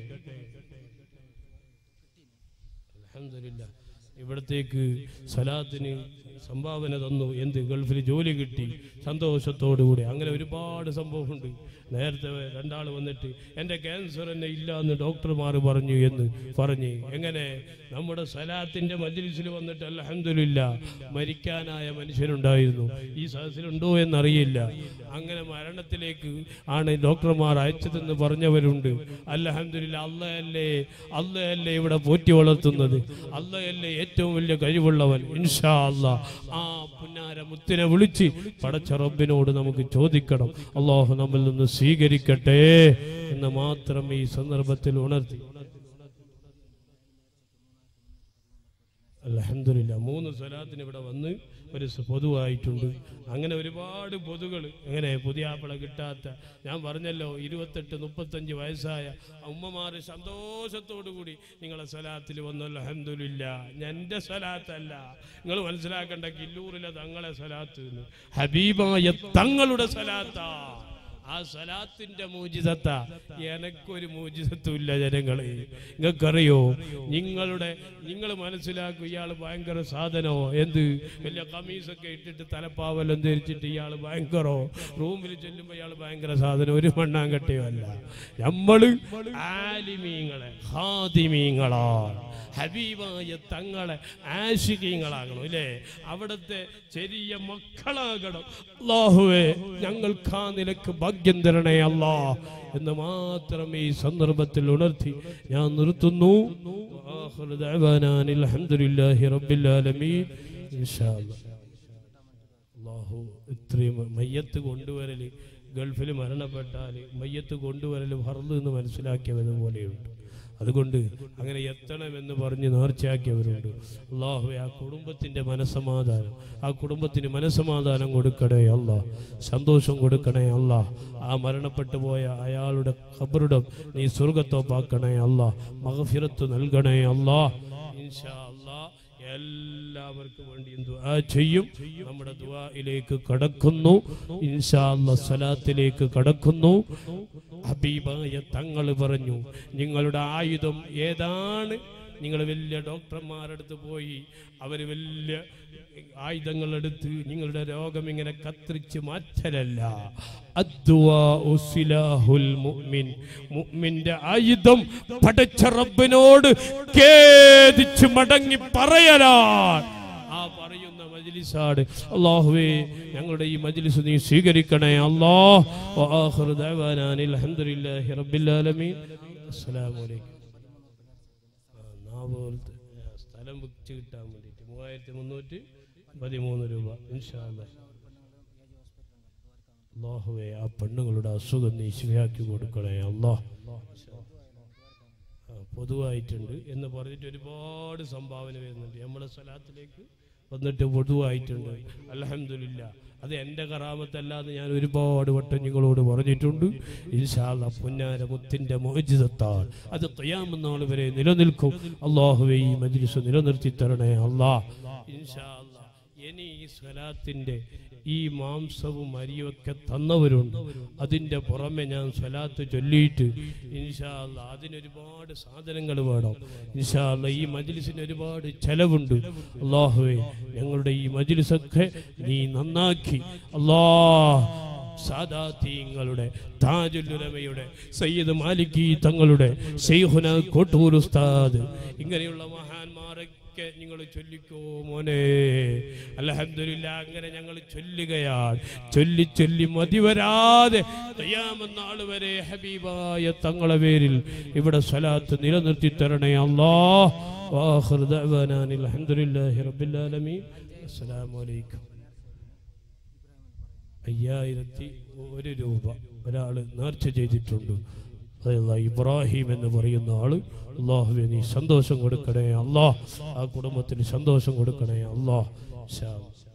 അൽഹംദുലില്ലാ. ഇവിടത്തേക്ക് സലാത്തിന് സംഭാവന തന്നു എന്ത് ഗൾഫിൽ ജോലി കിട്ടി സന്തോഷത്തോടുകൂടി അങ്ങനെ ഒരുപാട് സംഭവമുണ്ട് നേരത്തെ രണ്ടാൾ വന്നിട്ട് എൻ്റെ ക്യാൻസർ എന്നെ ഇല്ല എന്ന് ഡോക്ടർമാർ പറഞ്ഞു എന്ന് പറഞ്ഞ് എങ്ങനെ നമ്മുടെ സലാത്തിൻ്റെ മജ്ലിസിൽ വന്നിട്ട് അൽഹംദുലില്ല മരിക്കാനായ മനുഷ്യനുണ്ടായിരുന്നു ഈ സദസ്സിലുണ്ടോ എന്നറിയില്ല അങ്ങനെ മരണത്തിലേക്ക് ആണ് ഡോക്ടർമാർ അയച്ചതെന്ന് പറഞ്ഞവരുണ്ട് അൽഹംദുലില്ല അല്ലയല്ലേ അല്ലയല്ലേ ഇവിടെ പോറ്റി വളർത്തുന്നത് അല്ലയല്ലേ ഏറ്റവും വലിയ കഴിവുള്ളവൻ ഇൻഷാ അല്ലാ ആ പുന്നാര മുത്തിനെ വിളിച്ച് പടച്ച റബ്ബിനോട് നമുക്ക് ചോദിക്കണം അള്ളാഹു നമ്മിൽ നിന്ന് സ്വീകരിക്കട്ടെ എന്ന് മാത്രം ഈ സന്ദർഭത്തിൽ ഉണർത്തി അലഹമില്ല മൂന്ന് സ്വലാത്തിന് ഇവിടെ വന്ന് ഒരു സ- പൊതുവായിട്ടുണ്ട് അങ്ങനെ ഒരുപാട് പൊതുകൾ അങ്ങനെ പുതിയാപ്പിള കിട്ടാത്ത ഞാൻ പറഞ്ഞല്ലോ ഇരുപത്തെട്ട് മുപ്പത്തഞ്ച് വയസ്സായ ഉമ്മമാർ സന്തോഷത്തോടു കൂടി നിങ്ങളെ സ്വലാത്തിൽ വന്നു അലഹമില്ല എൻ്റെ സ്വലാത്തല്ല നിങ്ങൾ മനസ്സിലാക്കേണ്ട കില്ലൂരിലെ തങ്ങളെ സ്വലാത്ത് എന്ന്. ഹബീബായ തങ്ങളുടെ സ്വലാത്താ ആ സലാത്തിന്റെ മൂജിതത്ത എനക്കൊരു മൂജിതത്തും ഇല്ല ജനങ്ങളെ നിങ്ങൾക്കറിയോ നിങ്ങളുടെ നിങ്ങൾ മനസ്സിലാക്കും ഇയാൾ ഭയങ്കര സാധനോ എന്ത് വലിയ കമീസൊക്കെ ഇട്ടിട്ട് തലപ്പാവെല്ലാം ധരിച്ചിട്ട് ഇയാൾ ഭയങ്കരോ റൂമിൽ ചെല്ലുമ്പോൾ ഇയാൾ ഭയങ്കര സാധനം ഒരു മണ്ണാങ്കട്ടയോ അല്ല നമ്മള് ആലിമീങ്ങളെ ഹാദിമീങ്ങളാണ് ഹബീബായ തങ്ങളെ ആശികീങ്ങളാകണം ഇല്ലേ അവിടുത്തെ ചെറിയ മക്കളാകണം അള്ളാഹുവേ ഞങ്ങൾക്ക് ആ നിലക്ക് ഭാഗ്യം തരണേ അല്ലാ എന്ന് മാത്രം ഈ സന്ദർഭത്തിൽ ഉണർത്തി ഞാൻ നിർത്തുന്നു ആഖിറു ദഅവാനാ അനിൽ ഹംദുലില്ലാഹി റബ്ബിൽ ആലമീൻ ഇൻഷാ അല്ലാ അള്ളാഹു ഇത്രയും മയ്യത്ത് കൊണ്ടുവരൽ ഗൾഫിൽ മരണപ്പെട്ടാൽ മയ്യത്ത് കൊണ്ടുവരൽ ഫർദ് എന്ന് മനസ്സിലാക്കിയവത് പോലെയുണ്ട് അതുകൊണ്ട് അങ്ങനെ എത്തണമെന്ന് പറഞ്ഞ് നേർച്ചയാക്കിയവരുണ്ട് അള്ളാഹു ആ കുടുംബത്തിൻ്റെ മനസ്സമാധാനം ആ കുടുംബത്തിന് മനസ്സമാധാനം കൊടുക്കണേ അല്ല സന്തോഷം കൊടുക്കണേ അല്ല ആ മരണപ്പെട്ടു പോയ അയാളുടെ ഖബറിടം നീ സ്വർഗത്തോപ്പാക്കണേ അല്ല മഹഫിറത്ത് നൽകണേ അല്ല ഇൻഷാ അല്ലാ എല്ലാവർക്കും വേണ്ടിയും ദുആ ചെയ്യും നമ്മുടെ ദുആയിലേക്ക് കടക്കുന്നു ഇൻഷാ അല്ലാ സ്വലാത്തിലേക്ക് കടക്കുന്നു ഹബീബായ തങ്ങൾ പറഞ്ഞു നിങ്ങളുടെ ആയുധം ഏതാണ് നിങ്ങൾ വലിയ ഡോക്ടർമാരടുത്ത് പോയി അവർ വലിയ ആയുധങ്ങളെടുത്ത് നിങ്ങളുടെ രോഗം ഇങ്ങനെ കത്തിരിച്ച് മാറ്റലല്ല അദ്ദുആഉ സിലാഹുൽ മുഅ്മിൻ മുഅ്മിന്റെ ആയുധം പടച്ച റബ്ബിനോട് ഖേദിച്ച് മടങ്ങി പറയലാണ് ആ പറയുന്ന മജ്ലിസാണ് അല്ലാഹുവേ ഞങ്ങളുടെ ഈ മജ്ലിസ് നീ സ്വീകരിക്കണേ അല്ലാഹ് വആഖിറു ദഅവാനാ അനിൽ ഹംദുലില്ലാഹി റബ്ബിൽ ആലമീൻ അസ്സലാമു അലൈക്കും ആ, നാവ് പോലത്തെ, ആ, സ്ഥലം വെച്ച് കിട്ടാൻ വേണ്ടിയിട്ട് മൂവായിരത്തി മുന്നൂറ്റി പതിമൂന്ന് രൂപ ഇൻഷാ അല്ലാഹ് അള്ളാഹുവെ ആ പെണ്ണുങ്ങളുടെ അസുഖം നീ ശരിയാക്കി കൊടുക്കണേ അള്ളാഹ് ആ, പൊതുവായിട്ടുണ്ട് എന്ന് പറഞ്ഞിട്ട് ഒരുപാട് സംഭാവന വരുന്നുണ്ട് നമ്മുടെ സ്ഥലത്തിലേക്ക് വന്നിട്ട് പൊതുവായിട്ടുണ്ട് അലഹമില്ല അത് എൻ്റെ കറാമത്തല്ലാതെ ഞാൻ ഒരുപാട് വട്ടം നിങ്ങളോട് പറഞ്ഞിട്ടുണ്ട് ഇൻഷാല്ല പുന്നാര മുത്തിൻ്റെ മോചിതത്താൽ അത് തയ്യാമെന്നാൾ വരെ നിലനിൽക്കും അള്ളാഹുവെ ഈ മജ്ലിസ് നിലനിർത്തി തരണേ അള്ളാഹ് ഇൻഷാ അല്ലാ ഇനി ഈ സ്വലാത്തിന്റെ ഈ മാംസവും അരിയൊക്കെ തന്നവരുണ്ട് അതിൻ്റെ പുറമെ ഞാൻ സ്വലാത്ത് ചൊല്ലിയിട്ട് ഇൻഷാല്ല അതിനൊരുപാട് സാധനങ്ങൾ വേണം ഇൻഷാല്ല ഈ മജ്ലിസിന് ഒരുപാട് ചെലവുണ്ട് അള്ളാഹുവേ ഞങ്ങളുടെ ഈ മജ്ലിസൊക്കെ നീ നന്നാക്കി അല്ലാ സാദാത്തീങ്ങളുടെ താജുലുലമയുടെ സയ്യിദ് മാലിക്കി തങ്ങളുടെ ഷെയ്ഖുന കോട്ടൂർ ഉസ്താദ് ഇങ്ങനെയുള്ള മഹാന്മാരൊക്കെ നിങ്ങൾ ചൊല്ലിക്കോ മോനെ അലഹമില്ല അങ്ങനെ ഞങ്ങൾ ചൊല്ലുകയാണ് ചൊല്ലി ചൊല്ലി മതി വരാതെ തയ്യാമെന്നാൾ വരെ ഹബീബായ തങ്ങളെ പേരിൽ ഇവിടെ സ്വലാത്ത് നിലനിർത്തി തരണേ അല്ലാ വാഹിർ ദഅ്വാനാനിൽ അൽഹംദുലില്ലാഹി റബ്ബിൽ ആലമീൻ അസ്സലാമു അലൈക്കും അയ്യായിരത്തി ഒരു രൂപ ഒരാൾ നേർച്ച ചെയ്തിട്ടുണ്ട് അതല്ല ഇബ്രാഹിം എന്ന് പറയുന്ന ആള് അള്ളാഹുവെ നീ സന്തോഷം കൊടുക്കണേ അള്ളാഹ് ആ കുടുംബത്തിന് സന്തോഷം കൊടുക്കണേ അള്ളാഹ്